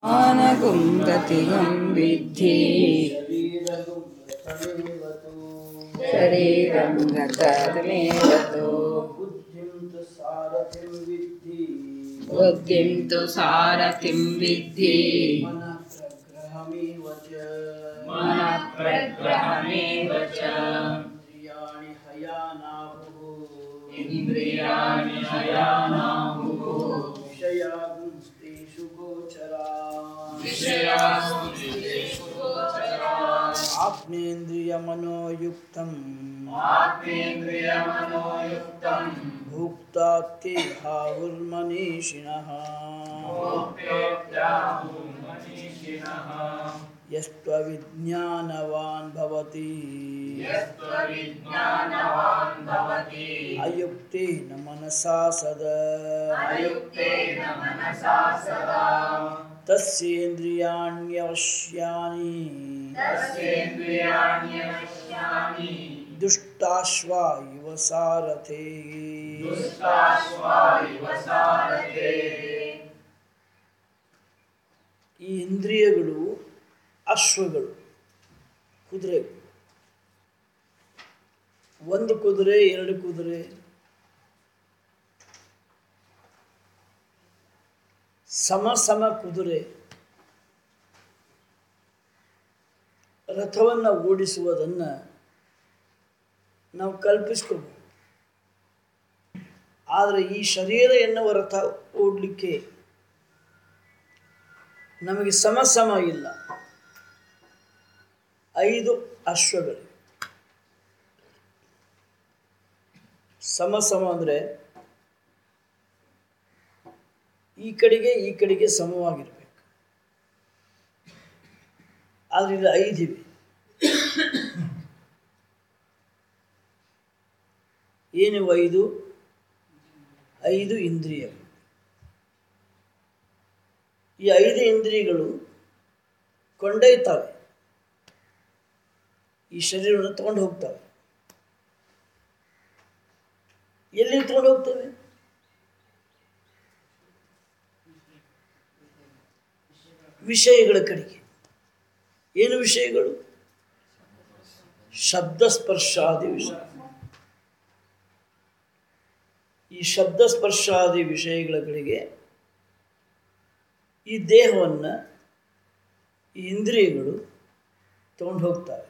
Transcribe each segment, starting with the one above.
आनगुं गतिगं विद्धि शरीरं गतमेव तु बुद्धिं तु सारथिं विद्धि बुद्धिं तु सारथिं विद्धि मनःप्रग्रहमेव च मनःप्रग्रहमेव च इन्द्रियाणि हयानाहुः इन्द्रियाणि हयानाहुः विषयागुंस्तेषु गोचरान् विषयास्तेषु गोचरान् आत्मेन्द्रियमनोयुक्तम् आत्मेन्द्रियमनोयुक्तं भुक्ता ते हाहुर्मनीषिणः भोक्योक्ताहुर्मनीषिणः यस्त्वविज्ञानवान् भवति यस्त्वविज्ञानवान् भवति अयुक्तेन मनसा सदा अयुक्तेन मनसा सदा तस्येन्द्रियाण्यवश्यानि तस्येन्द्रियाण्यवश्यानि दुष्टाश्वा इव सारथे दुष्टाश्वा इव सारथे ಈ ಇಂದ್ರಿಯಗಳು ಅಶ್ವಗಳು ಕುದುರೆ ಒಂದು ಕುದುರೆ ಎರಡು ಕುದುರೆ ಸಮ ಸಮ ಕುದುರೆ ರಥವನ್ನು ಓಡಿಸುವುದನ್ನು ನಾವು ಕಲ್ಪಿಸ್ಕೋಬಹುದು ಆದರೆ ಈ ಶರೀರ ಎನ್ನುವ ರಥ ಓಡಲಿಕ್ಕೆ ನಮಗೆ ಸಮ ಸಮ ಇಲ್ಲ ಐದು ಅಶ್ವಗಳು ಸಮ ಸಮ ಅಂದರೆ ಈ ಕಡೆಗೆ ಈ ಕಡೆಗೆ ಸಮವಾಗಿರಬೇಕು ಆದರೆ ಇದು ಐದಿವೆ ಏನು ಐದು ಐದು ಇಂದ್ರಿಯಗಳು ಈ ಐದು ಇಂದ್ರಿಯಗಳು ಕೊಂಡೊಯ್ತವೆ ಈ ಶರೀರವನ್ನು ತಗೊಂಡು ಹೋಗ್ತವೆ ಎಲ್ಲಿ ತಗೊಂಡು ಹೋಗ್ತವೆ ವಿಷಯಗಳ ಕಡೆಗೆ ಏನು ವಿಷಯಗಳು ಶಬ್ದ ಸ್ಪರ್ಶಾದಿ ವಿಷಯ ಈ ಶಬ್ದ ಸ್ಪರ್ಶಾದಿ ವಿಷಯಗಳ ಕಡೆಗೆ ಈ ದೇಹವನ್ನು ಈ ಇಂದ್ರಿಯಗಳು ತಗೊಂಡು ಹೋಗ್ತವೆ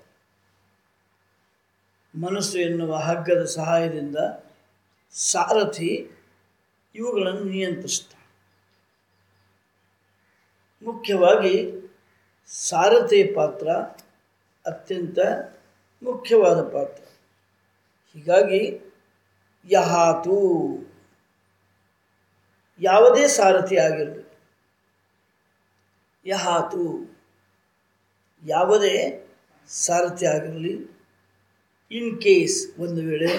ಮನಸ್ಸು ಎನ್ನುವ ಹಗ್ಗದ ಸಹಾಯದಿಂದ ಸಾರಥಿ ಇವುಗಳನ್ನು ನಿಯಂತ್ರಿಸ್ತಾನೆ ಮುಖ್ಯವಾಗಿ ಸಾರಥಿ ಪಾತ್ರ ಅತ್ಯಂತ ಮುಖ್ಯವಾದ ಪಾತ್ರ ಹೀಗಾಗಿ ಯಹಾತು ಯಾವುದೇ ಸಾರಥಿ ಆಗಿರಲಿ ಯಹಾತು ಯಾವುದೇ ಸಾರಥಿ ಆಗಿರಲಿ ಇನ್ ಕೇಸ್ ಒಂದು ವೇಳೆ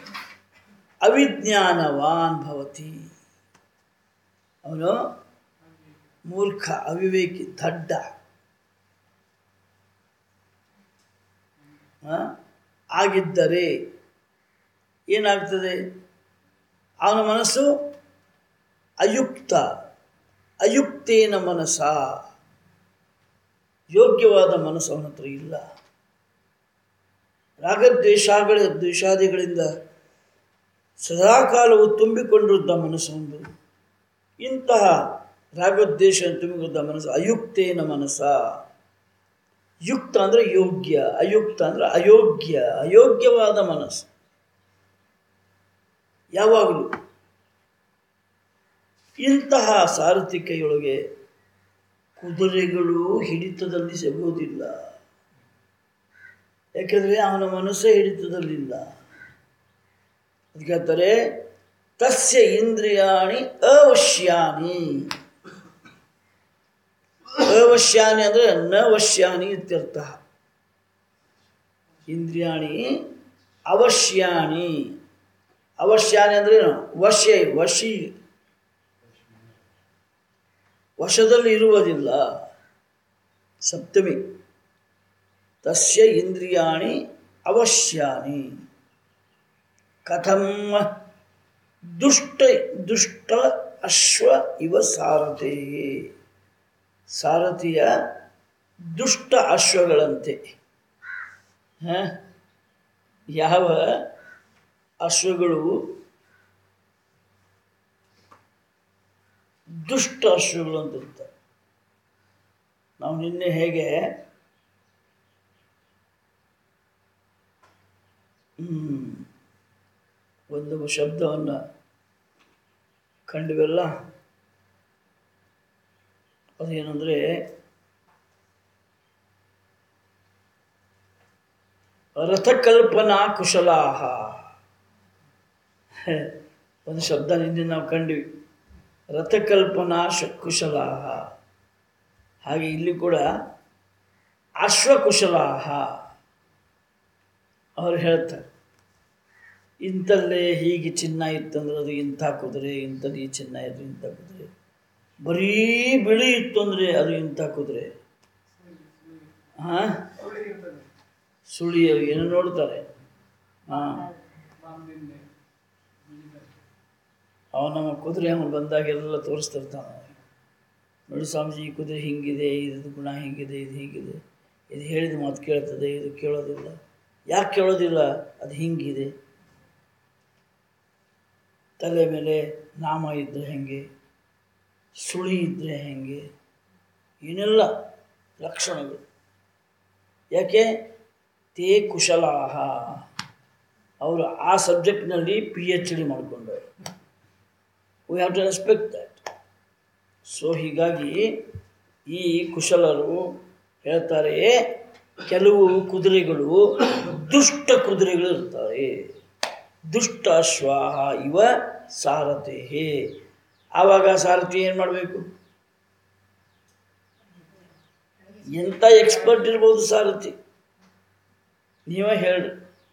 ಅವಿಜ್ಞಾನವಾನ್ ಭವತಿ ಅವನು ಮೂರ್ಖ ಅವಿವೇಕಿ ದಡ್ಡ ಆ, ಆಗಿದ್ದರೆ ಏನಾಗ್ತದೆ ಅವನ ಮನಸ್ಸು ಅಯುಕ್ತ ಅಯುಕ್ತೇನ ಮನಸ್ಸ ಯೋಗ್ಯವಾದ ಮನಸ್ಸು ಅವನ ಹತ್ರ ಇಲ್ಲ ರಾಗದ್ವೇಷಗಳ ದ್ವೇಷಾದಿಗಳಿಂದ ಸದಾಕಾಲವು ತುಂಬಿಕೊಂಡಿದ್ದ ಮನಸ್ಸೊಂದು ಇಂತಹ ರಾಗದ್ವೇಷ ತುಂಬಿಕೊಂಡ ಮನಸ್ಸು ಅಯುಕ್ತೇನ ಮನಸ್ಸ ಯುಕ್ತ ಅಂದರೆ ಯೋಗ್ಯ ಅಯುಕ್ತ ಅಂದರೆ ಅಯೋಗ್ಯ ಅಯೋಗ್ಯವಾದ ಮನಸ್ಸು ಯಾವಾಗಲೂ ಇಂತಹ ಸಾರಥಿ ಕೈಯೊಳಗೆ ಕುದುರೆಗಳು ಹಿಡಿತದಲ್ಲಿ ಸಿಗುವುದಿಲ್ಲ ಯಾಕೆಂದರೆ ಅವನ ಮನಸ್ಸೇ ಹಿಡಿತದಲ್ಲಿಲ್ಲ ಅದಕ್ಕೆ ಹೇಳ್ತಾರೆ ತಸ್ಯ ಇಂದ್ರಿಯಾಣಿ ಅವಶ್ಯಾನಿ ಅವಶ್ಯಾನಿ ಅಂದರೆ ನ ವಶ್ಯಾನಿ ಇತ್ಯರ್ಥ ಇಂದ್ರಿಯಾಣಿ ಅವಶ್ಯಾನಿ ಅವಶ್ಯಾನಿ ಅಂದರೆ ಏನು? ವಶ್ಯ ವಶಿ ವಶದಲ್ಲಿ ಇರುವುದಿಲ್ಲ ಸಪ್ತಮಿ ತಸ್ಯ ಇಂದ್ರಿಯಾಣಿ ಅವಶ್ಯಾನಿ ಕಥಂ ದುಷ್ಟ ದುಷ್ಟ ಅಶ್ವ ಇವ ಸಾರಥೇ ಸಾರಥಿಯ ದುಷ್ಟ ಅಶ್ವಗಳಂತೆ ಹ? ಯಾವ ಅಶ್ವಗಳು ದುಷ್ಟ ಅಶ್ವಗಳು ಅಂತ ಇರ್ತವೆ ನಾವು ನಿನ್ನೆ ಹೇಗೆ ಹ್ಮ್, ಒಂದು ಶಬ್ದವನ್ನು ಕಂಡುವೆಲ್ಲ ಅದೇನೆಂದರೆ ರಥಕಲ್ಪನಾ ಕುಶಲಾಹ ಹೆ, ಒಂದು ಶಬ್ದ ನಿನ್ನೆ ನಾವು ಕಂಡ್ವಿ ರಥಕಲ್ಪನಾ ಶ ಕುಶಲಾಹ ಹಾಗೆ ಇಲ್ಲಿ ಕೂಡ ಅಶ್ವಕುಶಲಾಹ ಅವ್ರು ಹೇಳ್ತಾರೆ ಇಂಥಲ್ಲೇ ಹೀಗೆ ಚಿನ್ನ ಇತ್ತಂದ್ರೆ ಅದು ಇಂಥ ಕುದುರೆ ಇಂಥದ್ದು ಈ ಚಿನ್ನ ಇತ್ತು ಇಂಥ ಕುದುರೆ ಬರೀ ಬಿಳಿ ಇತ್ತು ಅಂದರೆ ಅದು ಇಂಥ ಕುದುರೆ ಹಾಂ ಸುಳಿ ಏನು ನೋಡ್ತಾರೆ ಹಾಂ ಅವ ನಮ್ಮ ಕುದುರೆ ಅವನು ಬಂದಾಗೆಲ್ಲ ತೋರಿಸ್ತಿರ್ತಾನೆ ನೋಡಿ ಸ್ವಾಮೀಜಿ ಈ ಕುದುರೆ ಹಿಂಗಿದೆ ಇದು ಗುಣ ಹಿಂಗಿದೆ ಇದು ಹೀಗಿದೆ ಇದು ಹೇಳಿದ ಮಾತು ಕೇಳ್ತದೆ ಇದು ಕೇಳೋದಿಲ್ಲ ಯಾಕೆ ಕೇಳೋದಿಲ್ಲ ಅದು ಹಿಂಗಿದೆ ತಲೆ ಮೇಲೆ ನಾಮ ಇದ್ದರೆ ಹೆಂಗೆ ಸುಳಿ ಇದ್ದರೆ ಹೆಂಗೆ ಏನೆಲ್ಲ ಲಕ್ಷಣಗಳು ಯಾಕೆ ತೇ ಕುಶಲಾಹ ಅವರು ಆ ಸಬ್ಜೆಕ್ಟ್ನಲ್ಲಿ ಪಿ ಎಚ್ ಡಿ ಮಾಡಿಕೊಂಡವರು we have to respect that so ಹೀಗಾಗಿ ಈ ಕುಶಲರು ಹೇಳ್ತಾರೆ ಕೆಲವು ಕುದುರೆಗಳು ದುಷ್ಟ ಕುದುರೆಗಳು ಇರ್ತಾರೆ ದುಷ್ಟ ಅಶ್ವಾಹ ಇವ ಸಾರಥಿ ಆವಾಗ ಸಾರಥಿ ಏನು ಮಾಡಬೇಕು ಎಂಥ ಎಕ್ಸ್ಪರ್ಟ್ ಇರ್ಬೋದು ಸಾರಥಿ ನೀವೇ ಹೇಳಿ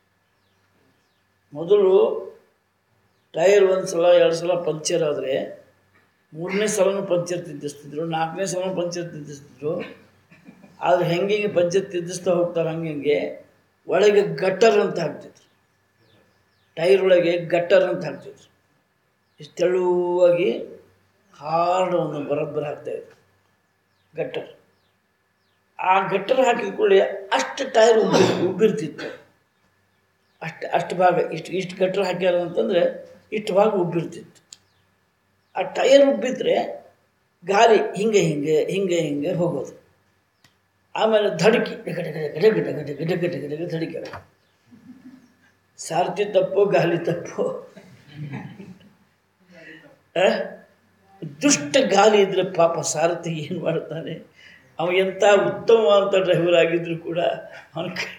ಮೊದಲು ಟೈರ್ ಒಂದು ಸಲ ಎರಡು ಸಲ ಪಂಕ್ಚರ್ ಆದರೆ ಮೂರನೇ ಸಲನೂ ಪಂಚರ್ ತಿದ್ದಿಸ್ತಿದ್ರು ನಾಲ್ಕನೇ ಸಲ ಪಂಚರ್ ತಿದ್ದಿಸ್ತಿದ್ರು ಆದ್ರೆ ಹೆಂಗೆ ಹಿಂಗೆ ಪಂಚರ್ ತಿದ್ದಿಸ್ತಾ ಹೋಗ್ತಾರೆ ಹಂಗೆ ಹಿಂಗೆ ಒಳಗೆ ಗಟ್ಟರ್ ಅಂತ ಹಾಕ್ತಿದ್ರು ಟೈರ್ ಒಳಗೆ ಗಟ್ಟರ್ ಅಂತ ಹಾಕ್ತಿದ್ರು ಇಷ್ಟು ತೆಳುವಾಗಿ ಹಾರ್ಡ್ ಒಂದು ಬರೋಬ್ಬರ ಹಾಕ್ತಾಯಿದ್ರು ಗಟ್ಟರ್ ಆ ಗಟ್ಟರ್ ಹಾಕಿದ ಕೂಡಲೇ ಅಷ್ಟು ಟೈರ್ ಉಬ್ಬಿ ಉಬ್ಬಿರ್ತಿತ್ತು ಅಷ್ಟು ಅಷ್ಟು ಭಾಗ ಇಷ್ಟು ಇಷ್ಟು ಗಟ್ಟರ್ ಹಾಕ್ಯಾರ ಅಂತಂದರೆ ಇಷ್ಟು ಭಾಗ ಉಬ್ಬಿರ್ತಿತ್ತು ಆ ಟೈರ್ ಉಬ್ಬಿದ್ರೆ ಗಾಳಿ ಹಿಂಗೆ ಹಿಂಗೆ ಹಿಂಗೆ ಹಿಂಗೆ ಹೋಗೋದು ಆಮೇಲೆ ಧಡಕಿ ಡಗ ಡಗ ಡಗ ಡಗ ಡಗ ಡಗ ಡಗ ಡಗ ಡಗ ಧಡಕಿ ಆಗೋದು. ಸಾರಥಿ ತಪ್ಪು ಗಾಳಿ ತಪ್ಪು ಆ? ದುಷ್ಟ ಗಾಳಿ ಇದ್ರೆ ಪಾಪ ಸಾರಥಿ ಏನು ಮಾಡ್ತಾನೆ ಅವ ಎಂಥ ಉತ್ತಮವಾದಂಥ ಡ್ರೈವರ್ ಆಗಿದ್ರು ಕೂಡ ಅವನ ಕೈ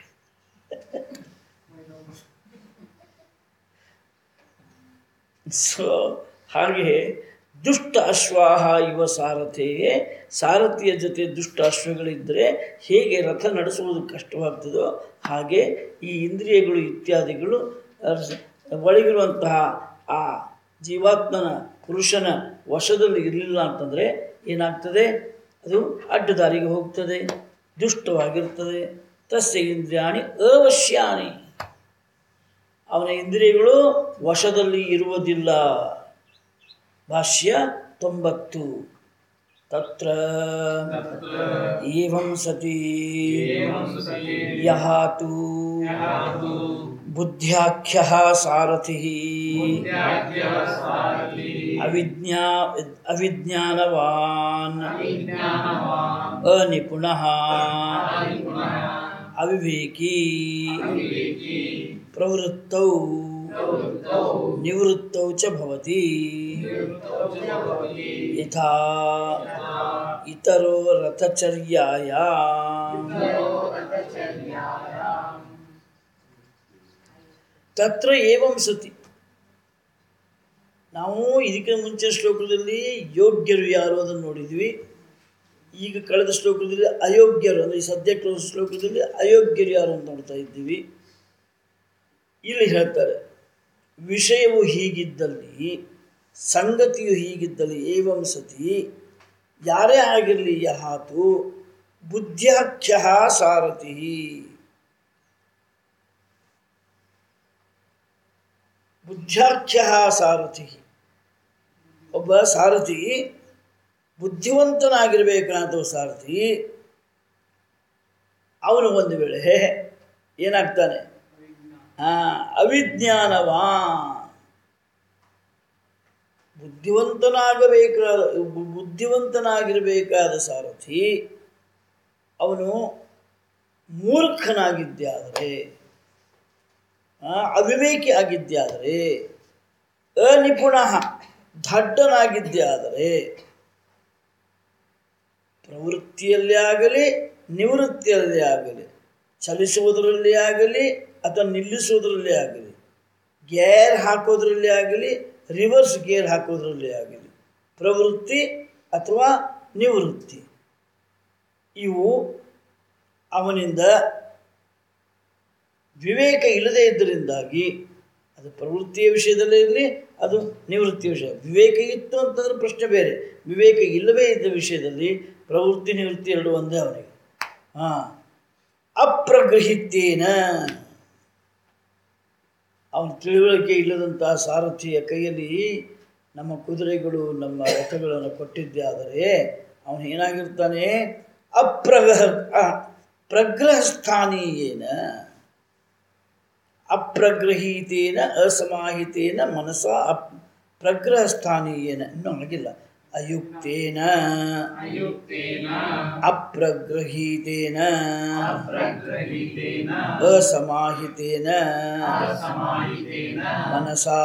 ಸೊ ಹಾಗೆ ದುಷ್ಟ ಅಶ್ವಾಹ ಇವ ಸಾರಥಿಗೆ ಸಾರಥಿಯ ಜೊತೆ ದುಷ್ಟ ಅಶ್ವಗಳಿದ್ದರೆ ಹೇಗೆ ರಥ ನಡೆಸುವುದು ಕಷ್ಟವಾಗ್ತದೋ ಹಾಗೆ ಈ ಇಂದ್ರಿಯಗಳು ಇತ್ಯಾದಿಗಳು ಅರ್ಸ್- ಒಳಗಿರುವಂತಹ ಆ ಜೀವಾತ್ಮನ ಪುರುಷನ ವಶದಲ್ಲಿ ಇರಲಿಲ್ಲ ಅಂತಂದರೆ ಏನಾಗ್ತದೆ ಅದು ಅಡ್ಡದಾರಿಗೆ ಹೋಗ್ತದೆ ದುಷ್ಟವಾಗಿರ್ತದೆ ತಸ್ಯ ಇಂದ್ರಿಯಾಣಿ ಅವಶ್ಯಾನಿ ಅವನ ಇಂದ್ರಿಯಗಳು ವಶದಲ್ಲಿ ಇರುವುದಿಲ್ಲ ಭಾಷ್ಯ ತೊಂಬತ್ತು ತತ್ರ ಏವಂ ಸತಿ ಯಹ ತು ಬುದ್ಧ್ಯಾಖ್ಯ ಸಾರಥಿ ಅವಿಜ್ಞಾ ಅವಿಜ್ಞಾನವಾನ್ ಅನಿಪುಣಃ ಅವಿವೇಕಿ ಪ್ರವೃತ್ತೌ ನಿವೃತ್ತೌ ಚ ಭವತಿ ಯಥಾ ಇತರೋ ರಥಚರ್ಯಾಯ ತತ್ರ ಏವಂ ಸತಿ ನಾವು ಇದಕ್ಕೆ ಮುಂಚೆ ಶ್ಲೋಕದಲ್ಲಿ ಯೋಗ್ಯರು ಯಾರು ಅದನ್ನು ನೋಡಿದ್ವಿ ಈಗ ಕಳೆದ ಶ್ಲೋಕದಲ್ಲಿ ಅಯೋಗ್ಯರು ಅಂದರೆ ಈ ಸದ್ಯ ಕಳೆದ ಶ್ಲೋಕದಲ್ಲಿ ಅಯೋಗ್ಯರು ಯಾರು ಅಂತ ನೋಡ್ತಾ ಇದ್ದೀವಿ ಇಲ್ಲಿ ಹೇಳ್ತಾರೆ ವಿಷಯವು ಹೀಗಿದ್ದಲ್ಲಿ ಸಂಗತಿಯು ಹೀಗಿದ್ದಲ್ಲಿ ಏವಂ ಸತಿ ಯಾರೇ ಆಗಿರಲಿ ಯಹಾತು ಬುದ್ಧ್ಯಾಖ್ಯ ಸಾರಥಿ ಬುದ್ಧ್ಯಾಖ್ಯ ಸಾರಥಿ ಒಬ್ಬ ಸಾರಥಿ ಬುದ್ಧಿವಂತನಾಗಿರಬೇಕಾದ ಸಾರಥಿ ಅವನು ಒಂದು ವೇಳೆ ಏನಾಗ್ತಾನೆ ಆ, ಅವಿಜ್ಞಾನವಾ ಬುದ್ಧಿವಂತನಾಗಬೇಕಾದ ಬು- ಬುದ್ಧಿವಂತನಾಗಿರಬೇಕಾದ ಸಾರಥಿ ಅವನು ಮೂರ್ಖನಾಗಿದ್ದಾದರೆ ಆ, ಅವಿವೇಕಿ ಆಗಿದ್ದಾದರೆ ಅನಿಪುಣ ದಡ್ಡನಾಗಿದ್ದೇ ಆದರೆ ಪ್ರವೃತ್ತಿಯಲ್ಲೇ ಆಗಲಿ ನಿವೃತ್ತಿಯಲ್ಲೇ ಆಗಲಿ ಚಲಿಸುವುದರಲ್ಲಿ ಆಗಲಿ ಅಥವಾ ನಿಲ್ಲಿಸುವುದರಲ್ಲಿ ಆಗಲಿ ಗೇರ್ ಹಾಕೋದ್ರಲ್ಲಿ ಆಗಲಿ ರಿವರ್ಸ್ ಗೇರ್ ಹಾಕೋದ್ರಲ್ಲಿ ಆಗಲಿ ಪ್ರವೃತ್ತಿ ಅಥವಾ ನಿವೃತ್ತಿ ಇವು ಅವನಿಂದ ವಿವೇಕ ಇಲ್ಲದೇ ಇದ್ದರಿಂದಾಗಿ ಅದು ಪ್ರವೃತ್ತಿಯ ವಿಷಯದಲ್ಲೇ ಇರಲಿ ಅದು ನಿವೃತ್ತಿಯ ವಿಷಯ ವಿವೇಕ ಇತ್ತು ಅಂತಂದ್ರೆ ಪ್ರಶ್ನೆ ಬೇರೆ ವಿವೇಕ ಇಲ್ಲವೇ ಇದ್ದ ವಿಷಯದಲ್ಲಿ ಪ್ರವೃತ್ತಿ ನಿವೃತ್ತಿ ಎರಡು ಒಂದೇ ಅವನಿಗೆ ಹಾಂ ಅಪ್ರಗೃಹಿತೇನ ಅವನ ತಿಳುವಳಿಕೆ ಇಲ್ಲದಂತಹ ಸಾರಥಿಯ ಕೈಯಲ್ಲಿ ನಮ್ಮ ಕುದುರೆಗಳು ನಮ್ಮ ರಥಗಳನ್ನು ಕೊಟ್ಟಿದ್ದೇ ಆದರೆ ಅವನು ಏನಾಗಿರ್ತಾನೆ ಅಪ್ರಗ್ರಹ ಅ- ಪ್ರಗ್ರಹಸ್ಥಾನೀಯೇನ ಅಪ್ರಗ್ರಹೀತೇನ ಅಸಮಾಹಿತೇನ ಮನಸ ಅಪ್ ಪ್ರಗ್ರಹಸ್ಥಾನೀಯೇನ ಇನ್ನೂ ಆಗಿಲ್ಲ ಅಯುಕ್ತೇನ ಅಯುಕ್ತೇನ ಅಪ್ರಗ್ರಹೀತೇನ ಅಪ್ರಗ್ರಹೀತೇನ ಅಸಮಾಹಿತೇನ ಅಸಮಾಹಿತೇನ ಮನಸಾ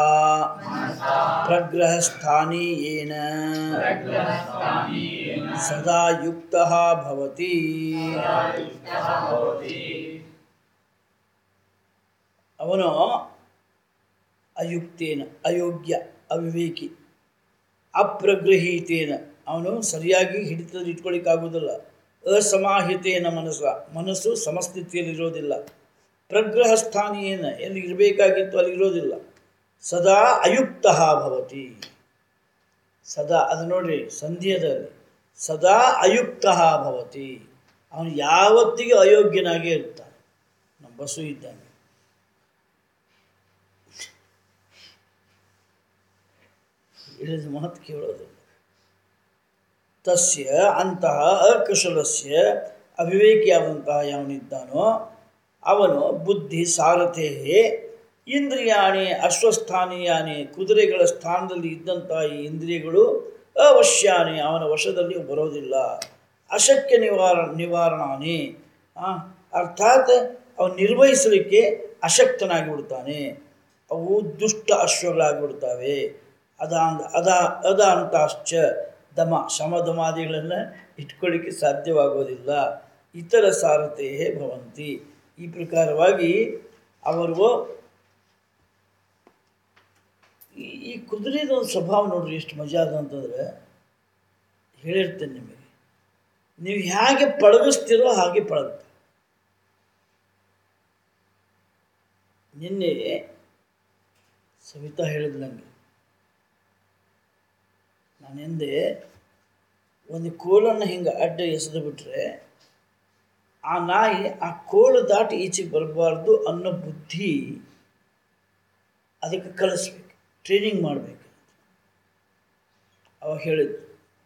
ಪ್ರಗ್ರಹಸ್ಥಾನೀಯೇನ ಪ್ರಗ್ರಹಸ್ಥಾನೀಯೇನ ಸದಾ ಯುಕ್ತ ಭವತಿ ಯುಕ್ತಃ ಭವತಿ ಅವನು ಅಯುಕ್ತೇನ ಅಯೋಗ್ಯ ಅವಿವೇಕಿ ಅಪ್ರಗ್ರಹೀತೇನ ಅವನು ಸರಿಯಾಗಿ ಹಿಡಿತದಲ್ಲಿ ಇಟ್ಕೊಳ್ಳಿಕ್ಕಾಗೋದಿಲ್ಲ ಅಸಮಾಹಿತೇನ ಮನಸ್ಸ ಮನಸ್ಸು ಸಮಸ್ಥಿತಿಯಲ್ಲಿರೋದಿಲ್ಲ ಪ್ರಗ್ರಹ ಸ್ಥಾನೀಯೇನ ಎಲ್ಲಿ ಇರಬೇಕಾಗಿತ್ತು ಅಲ್ಲಿ ಇರೋದಿಲ್ಲ ಸದಾ ಅಯುಕ್ತ ಭವತಿ ಸದಾ ಅದು ನೋಡ್ರಿ ಸಂಧಿಯದಲ್ಲಿ ಸದಾ ಅಯುಕ್ತ ಭವತಿ ಅವನು ಯಾವತ್ತಿಗೂ ಅಯೋಗ್ಯನಾಗೇ ಇರ್ತಾನೆ ನಮ್ಮ ಬಸ್ಸು ಇದ್ದಾನೆ ಹೇಳಿದ ಮಾತು ಕೇಳೋದು ತಸ್ಯ ಅಂತಹ ಅಕುಶಲಸ್ಯ ಅವಿವೇಕಿಯಾದಂತಹ ಯಾವನಿದ್ದಾನೋ ಅವನು ಬುದ್ಧಿ ಸಾರಥೇ ಇಂದ್ರಿಯಾಣಿ ಅಶ್ವಸ್ಥಾನೀಯಾನಿ ಕುದುರೆಗಳ ಸ್ಥಾನದಲ್ಲಿ ಇದ್ದಂತಹ ಈ ಇಂದ್ರಿಯಗಳು ಅವಶ್ಯಾನಿ ಅವನ ವಶದಲ್ಲಿ ಬರೋದಿಲ್ಲ ಅಶಕ್ಯ ನಿವಾರ ನಿವಾರಣಾನಿ ಆ, ಅರ್ಥಾತ್ ಅವನು ನಿರ್ವಹಿಸಲಿಕ್ಕೆ ಅಶಕ್ತನಾಗಿ ಬಿಡ್ತಾನೆ ಅವು ದುಷ್ಟ ಅಶ್ವಗಳಾಗಿಬಿಡ್ತವೆ ಅದ ಅದ ಅದ ಅಂತಾಶ್ಚ ದಮ ಶಮಧಮಾದಿಗಳನ್ನು ಇಟ್ಕೊಳ್ಳಿಕ್ಕೆ ಸಾಧ್ಯವಾಗೋದಿಲ್ಲ ಇತರ ಸಾರಥೇ ಭವಂತಿ ಈ ಪ್ರಕಾರವಾಗಿ ಅವರು ಈ ಈ ಕುದುರೆದೊಂದು ಸ್ವಭಾವ ನೋಡ್ರಿ ಎಷ್ಟು ಮಜಾ ಅದ ಅಂತಂದ್ರೆ ಹೇಳಿರ್ತೇನೆ ನಿಮಗೆ ನೀವು ಹೇಗೆ ಪಳಗಿಸ್ತೀರೋ ಹಾಗೆ ಪಳಗುತ್ತೆ ನಿನ್ನೆ ಸವಿತಾ ಹೇಳಿದ್ ನನಗೆ ನಾನು ಹಿಂದೆ ಒಂದು ಕೋಲನ್ನು ಹಿಂಗೆ ಅಡ್ಡ ಎಸೆದು ಬಿಟ್ಟರೆ ಆ ನಾಯಿ ಆ ಕೋಲು ದಾಟಿ ಈಚೆಗೆ ಬರಬಾರ್ದು ಅನ್ನೋ ಬುದ್ಧಿ ಅದಕ್ಕೆ ಕಲಿಸ್ಬೇಕು ಟ್ರೈನಿಂಗ್ ಮಾಡಬೇಕು ಅವಾಗ ಹೇಳಿದ್ದು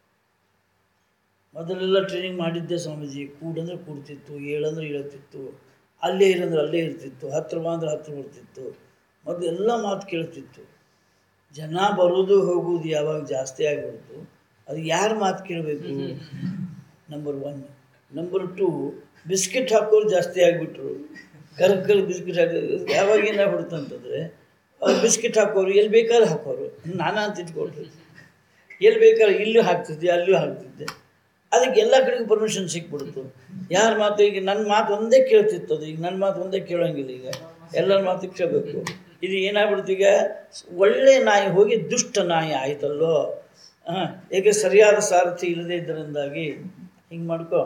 ಮೊದಲೆಲ್ಲ ಟ್ರೈನಿಂಗ್ ಮಾಡಿದ್ದೆ ಸ್ವಾಮೀಜಿ ಕೂಡಂದ್ರೆ ಕೂಡ್ತಿತ್ತು ಏಳಂದ್ರೆ ಏಳ್ತಿತ್ತು ಅಲ್ಲೇ ಇರಂದ್ರೆ ಅಲ್ಲೇ ಇರ್ತಿತ್ತು ಹತ್ರ ಬಾ ಅಂದ್ರೆ ಹತ್ರ ಬರ್ತಿತ್ತು ಮೊದಲೆಲ್ಲ ಮಾತು ಕೇಳ್ತಿತ್ತು ಜನ ಬರೋದು ಹೋಗೋದು ಯಾವಾಗ ಜಾಸ್ತಿ ಆಗಿಬಿಡ್ತು ಅದು ಯಾರು ಮಾತು ಕೇಳಬೇಕು number one number two biscuit ಹಾಕೋರು ಜಾಸ್ತಿ ಆಗಿಬಿಟ್ರು ಕರ್ಗ್ ಕರ್ಗ್ ಬಿಸ್ಕಿಟ್ ಹಾಕೋ ಯಾವಾಗ ಏನಾಗ್ಬಿಡ್ತು ಅಂತಂದರೆ ಅವ್ರು ಬಿಸ್ಕಿಟ್ ಹಾಕೋರು ಎಲ್ಲಿ ಬೇಕಾದ್ರೆ ಹಾಕೋರು ನಾನಾ ಅಂತ ಇಟ್ಕೊಳ್ರಿ ಎಲ್ಲಿ ಬೇಕಾದ್ರೆ ಇಲ್ಲೂ ಹಾಕ್ತಿದ್ದೆ ಅಲ್ಲೂ ಹಾಕ್ತಿದ್ದೆ ಅದಕ್ಕೆ ಎಲ್ಲ ಕಡೆಗೂ ಪರ್ಮಿಷನ್ ಸಿಕ್ಬಿಡ್ತು ಯಾರ ಮಾತು ಈಗ ನನ್ನ ಮಾತು ಒಂದೇ ಕೇಳ್ತಿತ್ತು ಅದು ಈಗ ನನ್ನ ಮಾತು ಒಂದೇ ಕೇಳೋಂಗಿಲ್ಲ ಈಗ ಎಲ್ಲರ ಮಾತು ಕೇಳಬೇಕು ಇದು ಏನಾಗ್ಬಿಡ್ತು ಈಗ ಒಳ್ಳೆ ನಾಯಿ ಹೋಗಿ ದುಷ್ಟ ನಾಯಿ ಆಯ್ತಲ್ಲೋ ಹಾಂ ಏಕೆ ಸರಿಯಾದ ಸಾರಥಿ ಇಲ್ಲದೇ ಇದರಿಂದಾಗಿ ಹಿಂಗೆ ಮಾಡ್ಕೋ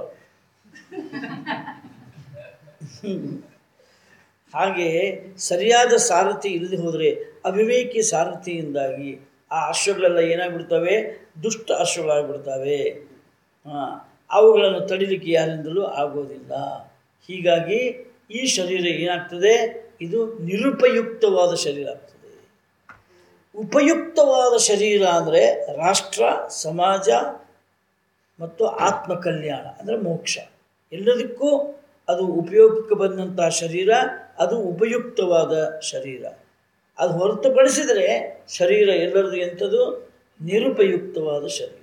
ಹಾಗೆ ಸರಿಯಾದ ಸಾರಥಿ ಇಲ್ಲದೆ ಹೋದರೆ ಅವಿವೇಕಿ ಸಾರಥಿಯಿಂದಾಗಿ ಆ ಅಶ್ವಗಳೆಲ್ಲ ಏನಾಗ್ಬಿಡ್ತವೆ ದುಷ್ಟ ಅಶ್ವಗಳಾಗ್ಬಿಡ್ತವೆ ಹಾಂ ಅವುಗಳನ್ನು ತಡಿಲಿಕ್ಕೆ ಯಾರಿಂದಲೂ ಆಗೋದಿಲ್ಲ ಹೀಗಾಗಿ ಈ ಶರೀರ ಏನಾಗ್ತದೆ ಇದು ನಿರುಪಯುಕ್ತವಾದ ಶರೀರ ಆಗ್ತದೆ ಉಪಯುಕ್ತವಾದ ಶರೀರ ಅಂದರೆ ರಾಷ್ಟ್ರ ಸಮಾಜ ಮತ್ತು ಆತ್ಮ ಕಲ್ಯಾಣ ಅಂದರೆ ಮೋಕ್ಷ ಎಲ್ಲದಕ್ಕೂ ಅದು ಉಪಯೋಗಕ್ಕೆ ಬಂದಂಥ ಶರೀರ ಅದು ಉಪಯುಕ್ತವಾದ ಶರೀರ ಅದು ಹೊರತುಪಡಿಸಿದರೆ ಶರೀರ ಎಲ್ಲರದು ಎಂಥದ್ದು ನಿರುಪಯುಕ್ತವಾದ ಶರೀರ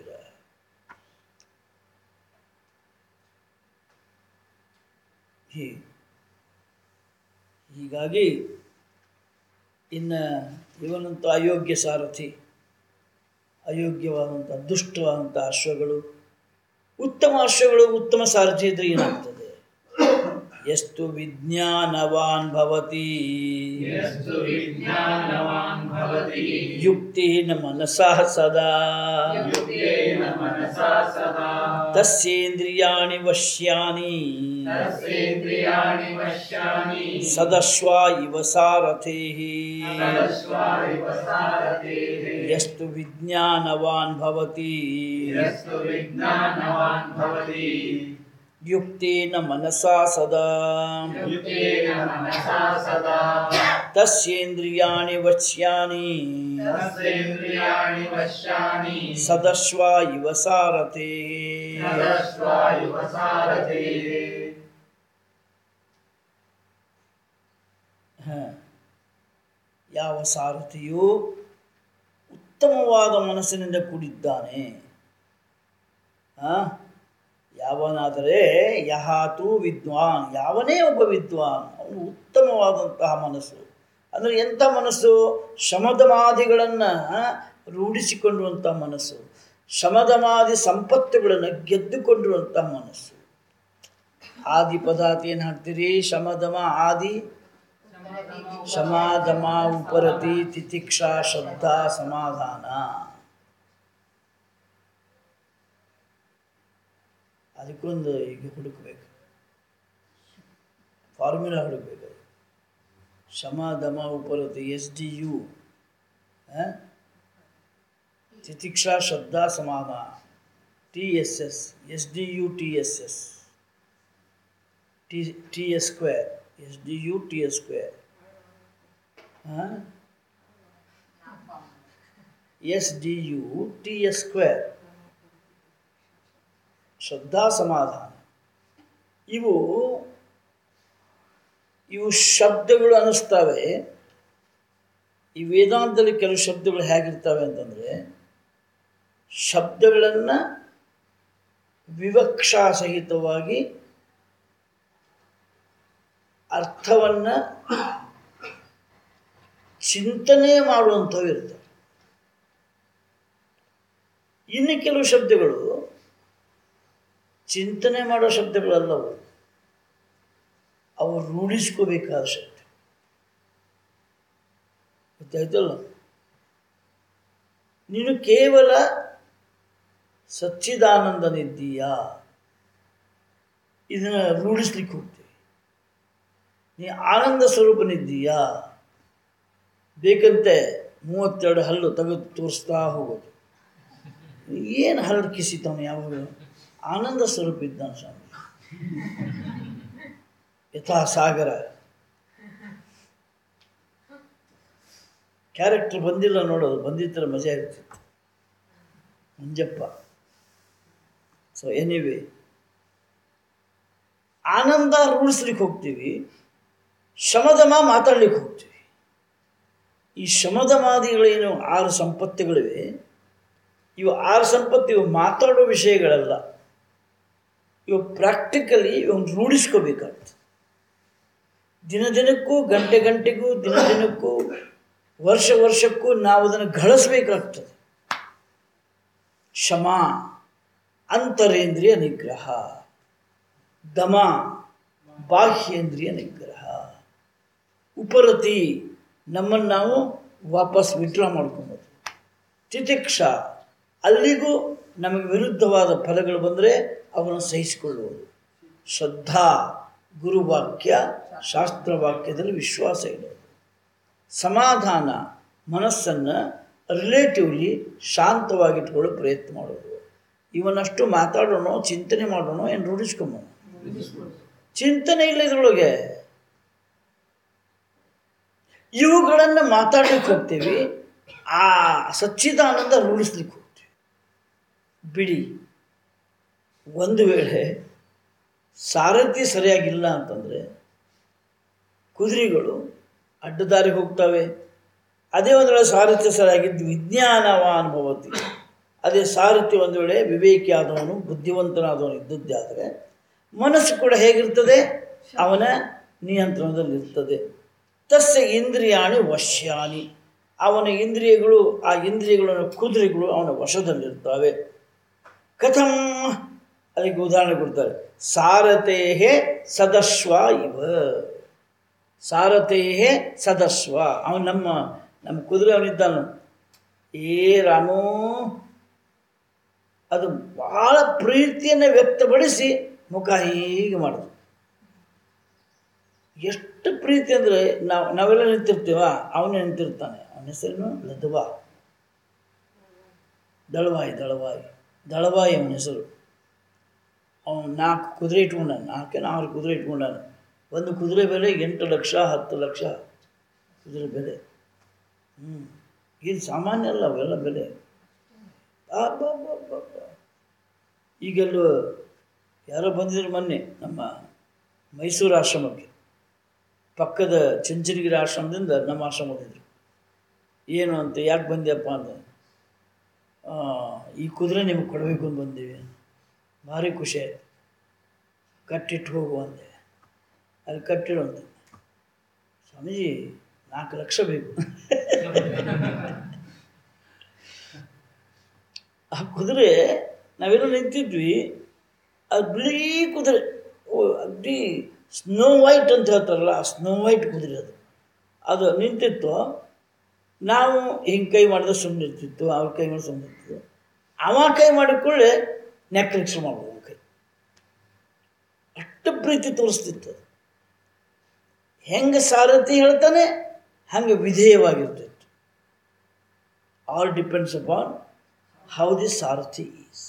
ಹೀ ಹೀಗಾಗಿ ಇನ್ನು ಇವನಂತೂ ಅಯೋಗ್ಯ ಸಾರಥಿ ಅಯೋಗ್ಯವಾದಂಥ ದುಷ್ಟವಾದಂಥ ಅಶ್ವಗಳು ಉತ್ತಮ ಅಶ್ವಗಳು ಉತ್ತಮ ಸಾರಥಿ ಇದ್ರೆ ಏನಾಗ್ತದೆ ಎಷ್ಟು ವಿಜ್ಞಾನವಾನ್ ಭವತಿ ಯಸ್ತು ವಿಜ್ಞಾನವಾನ್ ಭವತಿ ಯುಕ್ತೇನ ಮನಸಃ ಸದಾ ಯುಕ್ತೇನ ಮನಸಾ ಸದಾ ತಸ್ಯೇಂದ್ರಿಯಾಣಿ ವಶ್ಯಾನಿ ತಸ್ಯೇಂದ್ರಿಯಾಣಿ ವಶ್ಯಾನಿ ಸದಶ್ವ ಇವ ಸಾರಥೇಃ ತದಸ್ವಾರಿವ ಸಾರಥೇಃ ಯಸ್ತು ವಿಜ್ಞಾನವಾನ್ ಭವತಿ ಯಸ್ತು ವಿಜ್ಞಾನವಾನ್ ಭವತಿ ಯುಕ್ತೇನ ಮನಸಾ ಸದಾ ಯುಕ್ತೇನ ಮನಸಾ ಸದಾ ತಸ್ಯೇಂದ್ರಿಯಾಣಿ ವಶ್ಯಾನಿ ತಸ್ಯೇಂದ್ರಿಯಾಣಿ ವಶ್ಯಾನಿ ಸದಶ್ವ ಇವ ಸಾರಥೇ ತದಸ್ವಾರಿವ ಸಾರಥೇಃ ಹ. ಯಾವ ಸಾರಥಿಯು ಉತ್ತಮವಾದ ಮನಸ್ಸಿನಿಂದ ಕೂಡಿದ್ದಾನೆ ಆ? ಯಾವನಾದರೆ ಯಹಾತು ವಿದ್ವಾನ್ ಯಾವನೇ ಒಬ್ಬ ವಿದ್ವಾನ್ ಅವನು ಉತ್ತಮವಾದಂತಹ ಮನಸ್ಸು ಅಂದರೆ ಎಂಥ ಮನಸ್ಸು ಶಮದಮಾದಿಗಳನ್ನು ರೂಢಿಸಿಕೊಳ್ಳುವಂಥ ಮನಸ್ಸು ಶಮದಮಾದಿ ಸಂಪತ್ತುಗಳನ್ನು ಗೆದ್ದುಕೊಂಡಿರುವಂಥ ಮನಸ್ಸು ಆದಿ ಪದಾರ್ಥ ಏನು ಹಾಕ್ತೀರಿ ಶಮದಮ ಆದಿ ಶಮಾದಮ ಉಪರತಿ ತಿತಿಕ್ಷಾ ಶ್ರದ್ಧಾ ಸಮಾಧಾನ ಅದಕ್ಕೊಂದು ಈಗ ಹುಡುಕಬೇಕು ಫಾರ್ಮುಲಾ ಹುಡುಕಬೇಕು ಶಮ ದಮ ಉಪರತಿ ಎಸ್ ಡಿ ಯು ತಿತಿಕ್ಷಾ ಶ್ರದ್ಧಾ ಸಮಾಧಾನ T S S S D U T S S T T S square S D U T S square S D U T S square ಶ್ರದ್ಧಾ ಸಮಾಧಾನ ಇವು ಇವು ಶಬ್ದಗಳು ಅನ್ನಿಸ್ತವೆ ಈ ವೇದಾಂತದಲ್ಲಿ ಕೆಲವು ಶಬ್ದಗಳು ಹೇಗಿರ್ತವೆ ಅಂತಂದರೆ ಶಬ್ದಗಳನ್ನು ವಿವಕ್ಷಾ ಸಹಿತವಾಗಿ ಅರ್ಥವನ್ನು ಚಿಂತನೆ ಮಾಡುವಂಥವು ಇರ್ತವೆ ಇನ್ನು ಕೆಲವು ಶಬ್ದಗಳು ಚಿಂತನೆ ಮಾಡೋ ಶಬ್ದಗಳಲ್ಲವು ಅವು ರೂಢಿಸ್ಕೋಬೇಕಾದ ಶಬ್ದ ಗೊತ್ತಾಯ್ತಲ್ಲ ನೀನು ಕೇವಲ ಸಚ್ಚಿದಾನಂದನಿದ್ದೀಯಾ ಇದನ್ನು ರೂಢಿಸ್ಲಿಕ್ಕೆ ಹೋಗ್ತೀವಿ ನೀ ಆನಂದ ಸ್ವರೂಪನಿದ್ದೀಯಾ ಬೇಕಂತೆ ಮೂವತ್ತೆರಡು ಹಲ್ಲು ತೆಗೆದು ತೋರಿಸ್ತಾ ಹೋಗೋದು ಏನು ಹಲ್ಲು ಕಿಸಿತಾನೆ ಯಾವಾಗ ಆನಂದ ಸ್ವರೂಪ ಇದ್ದಾನೆ ಸ್ವಾಮಿ ಯಥಾ ಸಾಗರ ಕ್ಯಾರೆಕ್ಟರ್ ಬಂದಿಲ್ಲ ನೋಡೋದು ಬಂದಿದ್ದರೆ ಮಜಾ ಇರ್ತಿತ್ತು ಮಂಜಪ್ಪ ಸೊ ಎನಿವೆ ಆನಂದ ರೂಢಿಸ್ಲಿಕ್ಕೆ ಹೋಗ್ತೀವಿ ಶಮದಮ ಮಾತಾಡ್ಲಿಕ್ಕೆ ಹೋಗ್ತೀವಿ ಈ ಶಮದಮಾದಿಗಳೇನು ಆರು ಸಂಪತ್ತಿಗಳಿವೆ ಇವು ಆರು ಸಂಪತ್ತು ಇವು ಮಾತಾಡೋ ವಿಷಯಗಳಲ್ಲ ಇವು ಪ್ರಾಕ್ಟಿಕಲಿ ಇವನು ರೂಢಿಸ್ಕೋಬೇಕಾಗ್ತದೆ ದಿನ ದಿನಕ್ಕೂ ಗಂಟೆ ಗಂಟೆಗೂ ದಿನ ದಿನಕ್ಕೂ ವರ್ಷ ವರ್ಷಕ್ಕೂ ನಾವು ಅದನ್ನು ಗಳಿಸ್ಬೇಕಾಗ್ತದೆ ಶಮ ಅಂತರೇಂದ್ರಿಯ ನಿಗ್ರಹ ದಮ ಬಾಹ್ಯೇಂದ್ರಿಯ ನಿಗ್ರಹ ಉಪರತಿ ನಮ್ಮನ್ನು ನಾವು ವಾಪಸ್ ವಿಡ್ರಾ ಮಾಡ್ಕೊಬೋದು ತಿತಿಕ್ಷ ಅಲ್ಲಿಗೂ ನಮಗೆ ವಿರುದ್ಧವಾದ ಫಲಗಳು ಬಂದರೆ ಅವನ್ನು ಸಹಿಸಿಕೊಳ್ಳುವುದು ಶ್ರದ್ಧಾ ಗುರುವಾಕ್ಯ ಶಾಸ್ತ್ರವಾಕ್ಯದಲ್ಲಿ ವಿಶ್ವಾಸ ಇಡೋದು ಸಮಾಧಾನ ಮನಸ್ಸನ್ನು ರಿಲೇಟಿವ್ಲಿ ಶಾಂತವಾಗಿಟ್ಕೊಳ್ಳೋ ಪ್ರಯತ್ನ ಮಾಡೋದು ಇವನಷ್ಟು ಮಾತಾಡೋಣ ಚಿಂತನೆ ಮಾಡೋಣ ಏನು ರೂಢಿಸ್ಕೊಂಬೋಣ ಚಿಂತನೆ ಇಲ್ಲ ಇದ್ರೊಳಗೆ ಇವುಗಳನ್ನು ಮಾತಾಡ್ಲಿಕ್ಕೆ ಹೋಗ್ತೀವಿ ಆ ಸಚ್ಚಿದಾನಂದ ರೂಢಿಸ್ಲಿಕ್ಕೆ ಹೋಗ್ತೀವಿ ಬಿಡಿ ಒಂದು ವೇಳೆ ಸಾರಥಿ ಸರಿಯಾಗಿಲ್ಲ ಅಂತಂದರೆ ಕುದುರೆಗಳು ಅಡ್ಡದಾರಿಗೆ ಹೋಗ್ತವೆ ಅದೇ ಒಂದು ವೇಳೆ ಸಾರಥ್ಯ ಸರಿಯಾಗಿದ್ದು ವಿಜ್ಞಾನವ ಅನುಭವತಿ ಅದೇ ಸಾರಥಿ ಒಂದು ವೇಳೆ ವಿವೇಕಿ ಆದವನು ಬುದ್ಧಿವಂತನಾದವನು ಇದ್ದದ್ದೇ ಆದರೆ ಮನಸ್ಸು ಕೂಡ ಹೇಗಿರ್ತದೆ ಅವನ ನಿಯಂತ್ರಣದಲ್ಲಿರ್ತದೆ ತಸ್ಯ ಇಂದ್ರಿಯಾಣಿ ವಶ್ಯಾನಿ ಅವನ ಇಂದ್ರಿಯಗಳು ಆ ಇಂದ್ರಿಯಗಳ ಕುದುರೆಗಳು ಅವನ ವಶದಲ್ಲಿರ್ತವೆ ಕಥಂ ಅದಕ್ಕೆ ಉದಾಹರಣೆ ಕೊಡ್ತಾರೆ ಸಾರಥೇಹೇ ಸದಸ್ವ ಇವ ಸಾರಥೇಹೇ ಸದಸ್ವ ಅವನು ನಮ್ಮ ನಮ್ಮ ಕುದುರೆ ಅವನಿದ್ದಾನು ಏ ರಾಮು ಅದು ಭಾಳ ಪ್ರೀತಿಯನ್ನು ವ್ಯಕ್ತಪಡಿಸಿ ಮುಖ ಹೀಗೆ ಮಾಡೋದು ಎಷ್ಟು ಪ್ರೀತಿ ಅಂದರೆ ನಾವು ನಾವೆಲ್ಲ ನಿಂತಿರ್ತೀವ ಅವನೇ ನಿಂತಿರ್ತಾನೆ ಅವನ ಹೆಸರೇನು ಲದ್ವಾ ದಳವಾಯಿ ದಳವಾಯಿ ದಳವಾಯಿ ಅವನ ಹೆಸರು ಅವನು ನಾಲ್ಕು ಕುದುರೆ ಇಟ್ಕೊಂಡಾನ ನಾಲ್ಕೇ ನಾಲ್ಕು ಕುದುರೆ ಇಟ್ಕೊಂಡಾನ ಒಂದು ಕುದುರೆ ಬೆಲೆ ಎಂಟು ಲಕ್ಷ ಹತ್ತು ಲಕ್ಷ ಕುದುರೆ ಬೆಲೆ ಹ್ಞೂ ಇದು ಸಾಮಾನ್ಯ ಅಲ್ಲ ಅವೆಲ್ಲ ಬೆಲೆ ಅಬ್ಬಬ್ಬಬ್ಬಬ್ಬ. ಈಗೆಲ್ಲೂ ಯಾರೋ ಬಂದಿದ್ರು ಮೊನ್ನೆ ನಮ್ಮ ಮೈಸೂರು ಆಶ್ರಮಕ್ಕೆ ಪಕ್ಕದ ಚುಂಚನಗಿರಿ ಆಶ್ರಮದಿಂದ ನಮ್ಮ ಆಶ್ರಮ ಬಂದಿದ್ರು ಏನು ಅಂತ ಯಾಕೆ ಬಂದ್ಯಪ್ಪ ಅಂತ "ಆ, ಈ ಕುದುರೆ ನಿಮಗೆ ಕೊಡಬೇಕು ಅಂತ ಬಂದೀವಿ ಭಾರಿ ಖುಷಿ ಆಯ್ತು ಕಟ್ಟಿಟ್ಟು ಹೋಗು ಅಂದೆ ಅಲ್ಲಿ ಕಟ್ಟಿಡು ಅಂತ ಸ್ವಾಮೀಜಿ ನಾಲ್ಕು ಲಕ್ಷ ಬೇಕು ಆ ಕುದುರೆ ನಾವೆಲ್ಲ ನಿಂತಿದ್ವಿ ಅದು ಬಿಳಿ ಕುದುರೆ ಓ ಅಗ್ದಿ ಸ್ನೋ ವೈಟ್ ಅಂತ ಹೇಳ್ತಾರಲ್ಲ ಆ ಸ್ನೋ ವೈಟ್ ಕುದುರೆ ಅದು ಅದು ನಿಂತಿತ್ತು ನಾವು ಹಿಂಗೆ ಕೈ ಮಾಡಿದ್ರೆ ಸುಮ್ಮನೆ ಇರ್ತಿತ್ತು ಅವ್ರ ಕೈ ಮಾಡಿ ಸುಮ್ಮನೆ ಇರ್ತಿತ್ತು ಅವ ಕೈ ಮಾಡಿಕೊಳ್ಳೆ ನೆಕ್ಲೆಕ್ಸ್ ಮಾಡೋದು ಅವ್ನ ಕೈ ಅಷ್ಟು ಪ್ರೀತಿ ತೋರಿಸ್ತಿತ್ತು ಅದು ಹೆಂಗೆ ಸಾರಥಿ ಹೇಳ್ತಾನೆ ಹಂಗೆ ವಿಧೇಯವಾಗಿರ್ತಿತ್ತು all depends upon how the sarathi is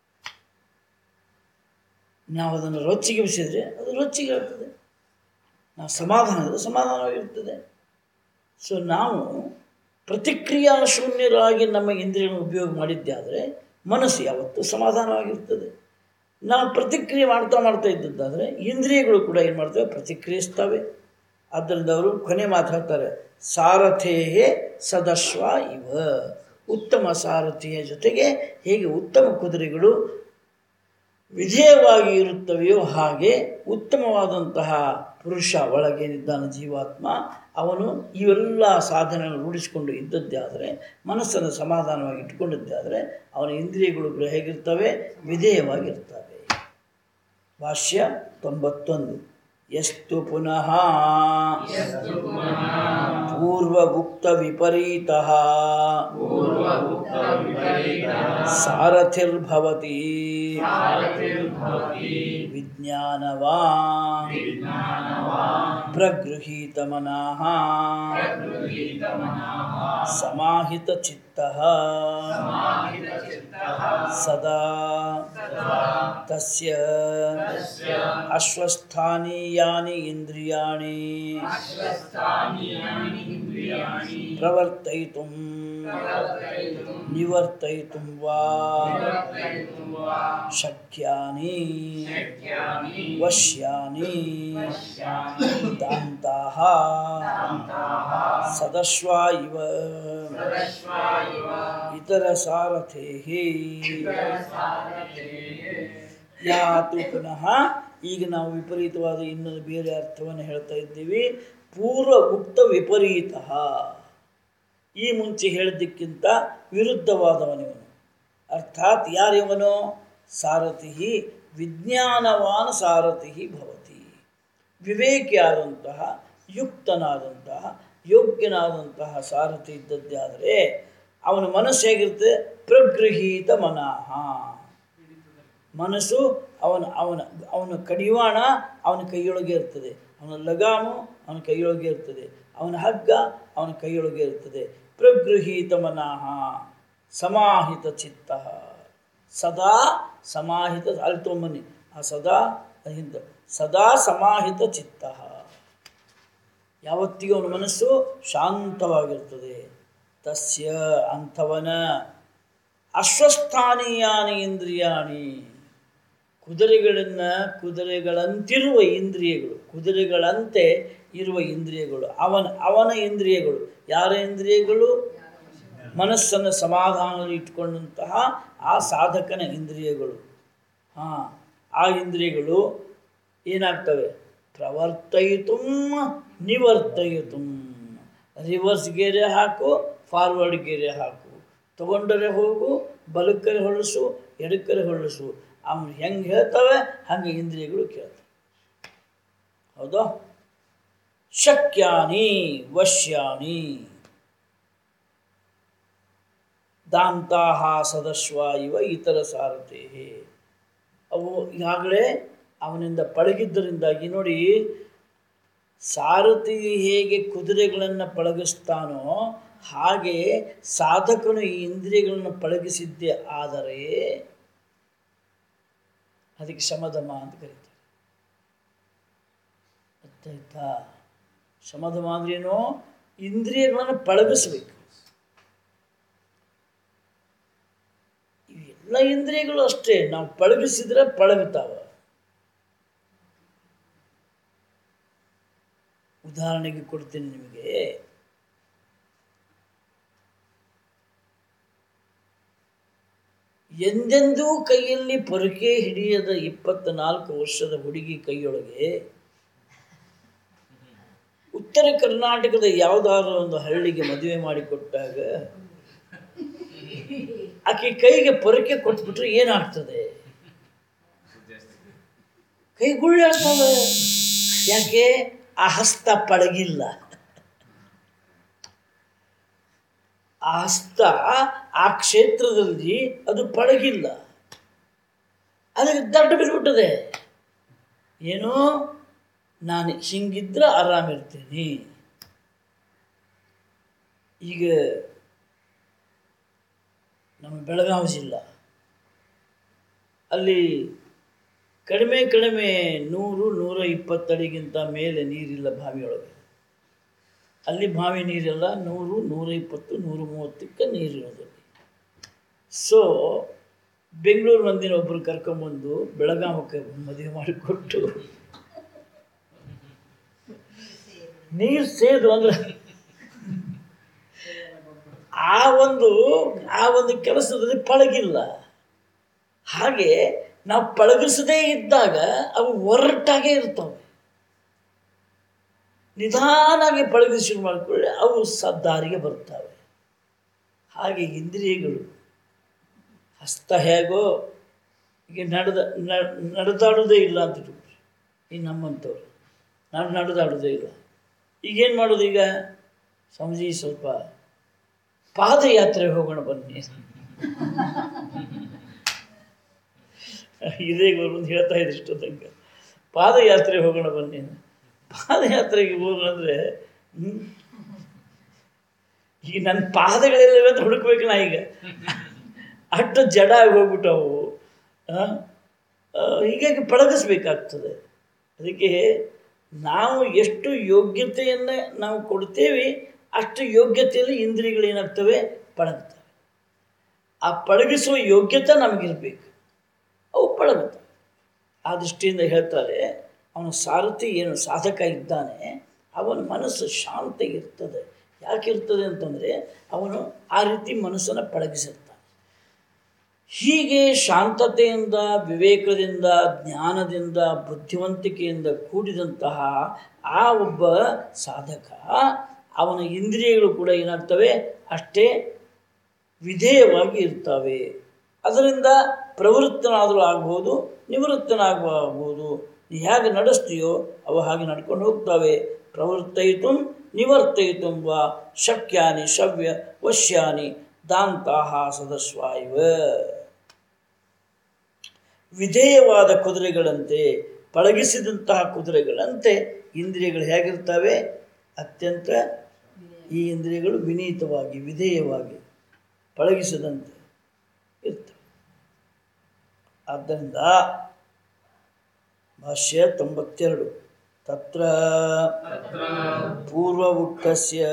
ನಾವು ಅದನ್ನು ರೊಚ್ಚಿಗೆ ಬಿಸಿದ್ರೆ ಅದು ರೊಚ್ಚಿಗೆ ಇರ್ತದೆ ನಾವು ಸಮಾಧಾನ ಇದ್ರೆ ಸಮಾಧಾನವಾಗಿರ್ತದೆ ಸೊ ನಾವು ಪ್ರತಿಕ್ರಿಯಾ ಶೂನ್ಯರಾಗಿ ನಮ್ಮ ಇಂದ್ರಿಯಗಳನ್ನು ಉಪಯೋಗ ಮಾಡಿದ್ದೆ ಆದರೆ ಮನಸ್ಸು ಯಾವತ್ತೂ ಸಮಾಧಾನವಾಗಿರ್ತದೆ ನಾವು ಪ್ರತಿಕ್ರಿಯೆ ಮಾಡ್ತಾ ಮಾಡ್ತಾ ಇದ್ದದ್ದಾದರೆ ಇಂದ್ರಿಯಗಳು ಕೂಡ ಏನು ಮಾಡ್ತವೆ ಪ್ರತಿಕ್ರಿಯಿಸ್ತವೆ ಆದ್ದರಿಂದ ಅವರು ಕೊನೆ ಮಾತು ಹೇಳ್ತಾರೆ ಸಾರಥೇಹೇ ಸದಸ್ವ ಇವ ಉತ್ತಮ ಸಾರಥಿಯ ಜೊತೆಗೆ ಹೇಗೆ ಉತ್ತಮ ಕುದುರೆಗಳು ವಿಧೇಯವಾಗಿ ಇರುತ್ತವೆಯೋ ಹಾಗೆ ಉತ್ತಮವಾದಂತಹ ಪುರುಷ ಒಳಗೇನಿದ್ದಾನೆ ಜೀವಾತ್ಮ ಅವನು ಇವೆಲ್ಲ ಸಾಧನೆಗಳನ್ನು ರೂಢಿಸಿಕೊಂಡು ಇದ್ದದ್ದೇ ಆದರೆ ಮನಸ್ಸನ್ನು ಸಮಾಧಾನವಾಗಿ ಇಟ್ಟುಕೊಂಡಿದ್ದೇ ಆದರೆ ಅವನ ಇಂದ್ರಿಯಗಳು ಕೂಡ ಹೇಗಿರ್ತವೆ ವಿಧೇಯವಾಗಿರ್ತವೆ ಭಾಷ್ಯ ತೊಂಬತ್ತೊಂದು ಎಷ್ಟು ಪುನಃ ಪೂರ್ವಗುಪ್ತ ವಿಪರೀತ ಸಾರಥಿರ್ಭವತಿ ವಿಜ್ಞಾನವಾನ್ ಪ್ರಗೃಹೀತ ಮನಃ ಸಮಾಹಿತ ಚಿತ್ತ ಸದಾ ತಸ್ಯ ಅಶ್वस्थानीयानि ಇಂದ್ರಿಯಾಣಿ ಪ್ರವರ್ತಯಿತುಂ ನಿವರ್ತಯಿತುಂ ವಾ ಶಕ್ಯಾನಿ ವಶ್ಯಾನಿ ದಾಂತಾಃ ಸದಶ್ವಾ ಇವ ಇತರ ಸಾರಥೇಃ ಯಾತು ಪುನಃ ಈಗ ನಾವು ವಿಪರೀತವಾದ ಇನ್ನೊಂದು ಬೇರೆ ಅರ್ಥವನ್ನು ಹೇಳ್ತಾ ಇದ್ದೀವಿ ಪೂರ್ವ ಗುಪ್ತ ವಿಪರೀತ ಈ ಮುಂಚೆ ಹೇಳಿದ್ದಕ್ಕಿಂತ ವಿರುದ್ಧವಾದವನಿವನು ಅರ್ಥಾತ್ ಯಾರಿವನು ಸಾರಥಿ ವಿಜ್ಞಾನವಾನ ಸಾರಥಿ ಭವತಿ ವಿವೇಕಿಯಾದಂತಹ ಯುಕ್ತನಾದಂತಹ ಯೋಗ್ಯನಾದಂತಹ ಸಾರಥಿ ಇದ್ದದ್ದೇ ಆದರೆ ಅವನ ಮನಸ್ಸು ಹೇಗಿರುತ್ತೆ ಪ್ರಗೃಹೀತ ಮನಃ ಮನಸ್ಸು ಅವನ ಅವನ ಅವನ ಕಡಿವಾಣ ಅವನ ಕೈಯೊಳಗೆ ಇರ್ತದೆ ಅವನ ಲಗಾಮು ಅವನ ಕೈಯೊಳಗೆ ಇರ್ತದೆ ಅವನ ಹಗ್ಗ ಅವನ ಕೈಯೊಳಗೆ ಇರ್ತದೆ ಪ್ರಗೃಹೀತ ಮನಃ ಸಮಾಹಿತ ಚಿತ್ತ ಸದಾ ಸಮಾಹಿತ ಅಲ್ಲಿ ತೊಗೊಂಬನ್ನಿ ಆ ಸದಾ ಹಿಂದೆ ಸದಾ ಸಮಾಹಿತ ಚಿತ್ತ ಯಾವತ್ತಿಗೂ ಅವನ ಮನಸ್ಸು ಶಾಂತವಾಗಿರ್ತದೆ ತಸ್ಯ ಅಂಥವನ ಅಶ್ವಸ್ಥಾನೀಯಾನಿ ಇಂದ್ರಿಯಾಣಿ ಕುದುರೆಗಳನ್ನು ಕುದುರೆಗಳಂತಿರುವ ಇಂದ್ರಿಯಗಳು ಕುದುರೆಗಳಂತೆ ಇರುವ ಇಂದ್ರಿಯಗಳು ಅವನ ಅವನ ಇಂದ್ರಿಯಗಳು ಯಾರ ಇಂದ್ರಿಯಗಳು ಮನಸ್ಸನ್ನು ಸಮಾಧಾನದಲ್ಲಿ ಇಟ್ಕೊಂಡಂತಹ ಆ ಸಾಧಕನ ಇಂದ್ರಿಯಗಳು ಹಾಂ ಆ ಇಂದ್ರಿಯಗಳು ಏನಾಗ್ತವೆ ಪ್ರವರ್ತಯಿತು ನಿವರ್ತಯಿತು ರಿವರ್ಸ್ ಗೆರೆ ಹಾಕು ಫಾರ್ವರ್ಡ್ ಗೆರೆ ಹಾಕು ತಗೊಂಡರೆ ಹೋಗು ಬಲಕ್ಕರೆ ಹೊಳಸು ಎಡಕ್ಕರೆ ಹೊಳಸು ಅವನು ಹೆಂಗೆ ಹೇಳ್ತವೆ ಹಂಗೆ ಇಂದ್ರಿಯಗಳು ಕೇಳ್ತವೆ ಹೌದಾ ಶಕ್ಯಾನಿ ವಶ್ಯಾನಿ ದಾಂತಾಹ ಸದಸ್ವ ಇವ ಇತರ ಸಾರಥಿ ಅವು ಈಗಾಗಲೇ ಅವನಿಂದ ಪಳಗಿದ್ದರಿಂದಾಗಿ ನೋಡಿ ಸಾರಥಿ ಹೇಗೆ ಕುದುರೆಗಳನ್ನು ಪಳಗಿಸ್ತಾನೋ ಹಾಗೆ ಸಾಧಕನು ಈ ಇಂದ್ರಿಯಗಳನ್ನು ಪಳಗಿಸಿದ್ದೇ ಆದರೆ ಅದಕ್ಕೆ ಶಮಧಮ ಅಂತ ಕರೀತಾರೆ ಅರ್ಥಾಯ್ತಾ ಶಮಧಮ ಅಂದ್ರೇನು ಇಂದ್ರಿಯಗಳನ್ನು ಪಳಗಿಸ್ಬೇಕು ಇವೆಲ್ಲ ಇಂದ್ರಿಯಗಳು ಅಷ್ಟೇ ನಾವು ಪಳಗಿಸಿದ್ರೆ ಪಳಗುತ್ತಾವ ಉದಾಹರಣೆಗೆ ಕೊಡ್ತೀನಿ ನಿಮಗೆ ಎಂದೆಂದೂ ಕೈಯಲ್ಲಿ ಪೊರಕೆ ಹಿಡಿಯದ ಇಪ್ಪತ್ತ ನಾಲ್ಕು ವರ್ಷದ ಹುಡುಗಿ ಕೈಯೊಳಗೆ ಉತ್ತರ ಕರ್ನಾಟಕದ ಯಾವುದಾದ್ರೂ ಒಂದು ಹಳ್ಳಿಗೆ ಮದುವೆ ಮಾಡಿಕೊಟ್ಟಾಗ ಆಕೆ ಕೈಗೆ ಪೊರಕೆ ಕೊಟ್ಬಿಟ್ರೆ ಏನಾಗ್ತದೆ ಕೈ ಗುಳ್ಳಾಡ್ತವೆ ಯಾಕೆ ಆ ಹಸ್ತ ಪಳಗಿಲ್ಲ ಆ ಹಸ್ತ ಆ ಕ್ಷೇತ್ರದಲ್ಲಿ ಅದು ಪಳಗಿಲ್ಲ ಅದಕ್ಕೆ ದಡ್ಡ ಬಿದ್ಬಿಟ್ಟದೆ ಏನು ನಾನು ಹಿಂಗಿದ್ರೆ ಆರಾಮಿರ್ತೀನಿ ಈಗ ನಮ್ಮ ಬೆಳಗಾವಿ ಜಿಲ್ಲಾ ಅಲ್ಲಿ ಕಡಿಮೆ ಕಡಿಮೆ ನೂರು ನೂರ ಇಪ್ಪತ್ತಡಿಗಿಂತ ಮೇಲೆ ನೀರಿಲ್ಲ ಬಾವಿಯೊಳಗೆ ಅಲ್ಲಿ ಬಾವಿ ನೀರೆಲ್ಲ ನೂರು ನೂರ ಇಪ್ಪತ್ತು ನೂರ ಮೂವತ್ತಕ್ಕೆ ನೀರಿರೋದು ಸೊ ಬೆಂಗಳೂರು ಮಂದಿನ ಒಬ್ಬರು ಕರ್ಕೊಂಬಂದು ಬೆಳಗಾವಕ್ಕೆ ಮದುವೆ ಮಾಡಿಕೊಟ್ಟು ನೀರು ಸೇದು ಅಂದ್ರೆ ಆ ಒಂದು ಆ ಒಂದು ಕೆಲಸದಲ್ಲಿ ಪಳಗಿಲ್ಲ ಹಾಗೆ ನಾವು ಪಳಗಿಸದೇ ಇದ್ದಾಗ ಅವು ಒರಟಾಗೇ ಇರ್ತವೆ ನಿಧಾನಾಗಿ ಪಳಗಿಸಿ ಶುರು ಮಾಡಿಕೊಳ್ಳಿ ಅವು ಸದ್ದಾರಿಗೆ ಬರ್ತವೆ ಹಾಗೆ ಇಂದ್ರಿಯಗಳು ಹಸ್ತ ಹೇಗೋ ಈಗ ನಡೆದ ನ- ನಡೆದಾಡೋದೇ ಇಲ್ಲ ಅಂತ ಇಟ್ಕೊಳ್ರಿ. ಈ ನಮ್ಮಂಥವ್ರು ನಾನು ನಡೆದಾಡೋದೇ ಇಲ್ಲ ಈಗೇನು ಮಾಡೋದು ಈಗ ಸಮಜಿ ಸ್ವಲ್ಪ ಪಾದಯಾತ್ರೆ ಹೋಗೋಣ ಬನ್ನಿ ಇದೇ ಒಂದು ಹೇಳ್ತಾ ಇದ್ರು ಇಷ್ಟು ತನಕ ಪಾದಯಾತ್ರೆ ಹೋಗೋಣ ಬನ್ನಿ ಪಾದಯಾತ್ರೆಗೆ ಹೋಗೋಣ ಅಂದರೆ ಈಗ ನನ್ನ ಪಾದಗಳೆಲ್ಲವೇ ಅಂತ ಹುಡುಕ್ಬೇಕು ನಾ ಈಗ ಅಷ್ಟು ಜಡ ಆಗಿ ಹೋಗ್ಬಿಟ್ಟವು ಆ? ಆ, ಹೀಗಾಗಿ ಪಳಗಿಸ್ಬೇಕಾಗ್ತದೆ ಅದಕ್ಕೆ ನಾವು ಎಷ್ಟು ಯೋಗ್ಯತೆಯನ್ನು ನಾವು ಕೊಡ್ತೇವೆ ಅಷ್ಟು ಯೋಗ್ಯತೆಯಲ್ಲಿ ಇಂದ್ರಿಯಗಳು ಏನಾಗ್ತವೆ ಪಳಗ್ತವೆ ಆ ಪಳಗಿಸುವ ಯೋಗ್ಯತೆ ನಮಗಿರ್ಬೇಕು ಅವು ಪಳಗುತ್ತವೆ ಆ ದೃಷ್ಟಿಯಿಂದ ಹೇಳ್ತಾರೆ ಅವನ ಸಾರಥಿ ಏನು ಸಾಧಕ ಇದ್ದಾನೆ ಅವನ ಮನಸ್ಸು ಶಾಂತ ಇರ್ತದೆ ಯಾಕಿರ್ತದೆ ಅಂತಂದರೆ ಅವನು ಆ ರೀತಿ ಮನಸ್ಸನ್ನು ಪಳಗಿಸಿರ್ತಾನೆ ಹೀಗೆ ಶಾಂತತೆಯಿಂದ ವಿವೇಕದಿಂದ ಜ್ಞಾನದಿಂದ ಬುದ್ಧಿವಂತಿಕೆಯಿಂದ ಕೂಡಿದಂತಹ ಆ ಒಬ್ಬ ಸಾಧಕ ಅವನ ಇಂದ್ರಿಯಗಳು ಕೂಡ ಏನಾಗ್ತವೆ ಅಷ್ಟೇ ವಿಧೇಯವಾಗಿ ಇರ್ತವೆ ಅದರಿಂದ ಪ್ರವೃತ್ತನಾದರೂ ಆಗ್ಬೋದು ನಿವೃತ್ತನಾಗಬಹುದು ನೀ ಹೇಗೆ ನಡೆಸ್ತೀಯೋ ಅವು ಹಾಗೆ ನಡ್ಕೊಂಡು ಹೋಗ್ತವೆ ಪ್ರವರ್ತಯಿತು ನಿವರ್ತಯಿತು ವಾ ಶಕ್ಯಾನಿ ಶವ್ಯ ವಶ್ಯಾನಿ ದಾಂತಾಹ ಸದಸ್ವ ಇವ ವಿಧೇಯವಾದ ಕುದುರೆಗಳಂತೆ ಪಳಗಿಸಿದಂತಹ ಕುದುರೆಗಳಂತೆ ಇಂದ್ರಿಯಗಳು ಹೇಗಿರ್ತವೆ ಅತ್ಯಂತ ಈ ಇಂದ್ರಿಯಗಳು ವಿನೀತವಾಗಿ ವಿಧೇಯವಾಗಿ ಪಳಗಿಸದಂತೆ ಇರ್ತವೆ ಆದ್ದರಿಂದ ಭಾಷ್ಯ ತೊಂಬತ್ತೆರಡು ತತ್ರ ಪೂರ್ವ ಉಕ್ತಸ್ಯ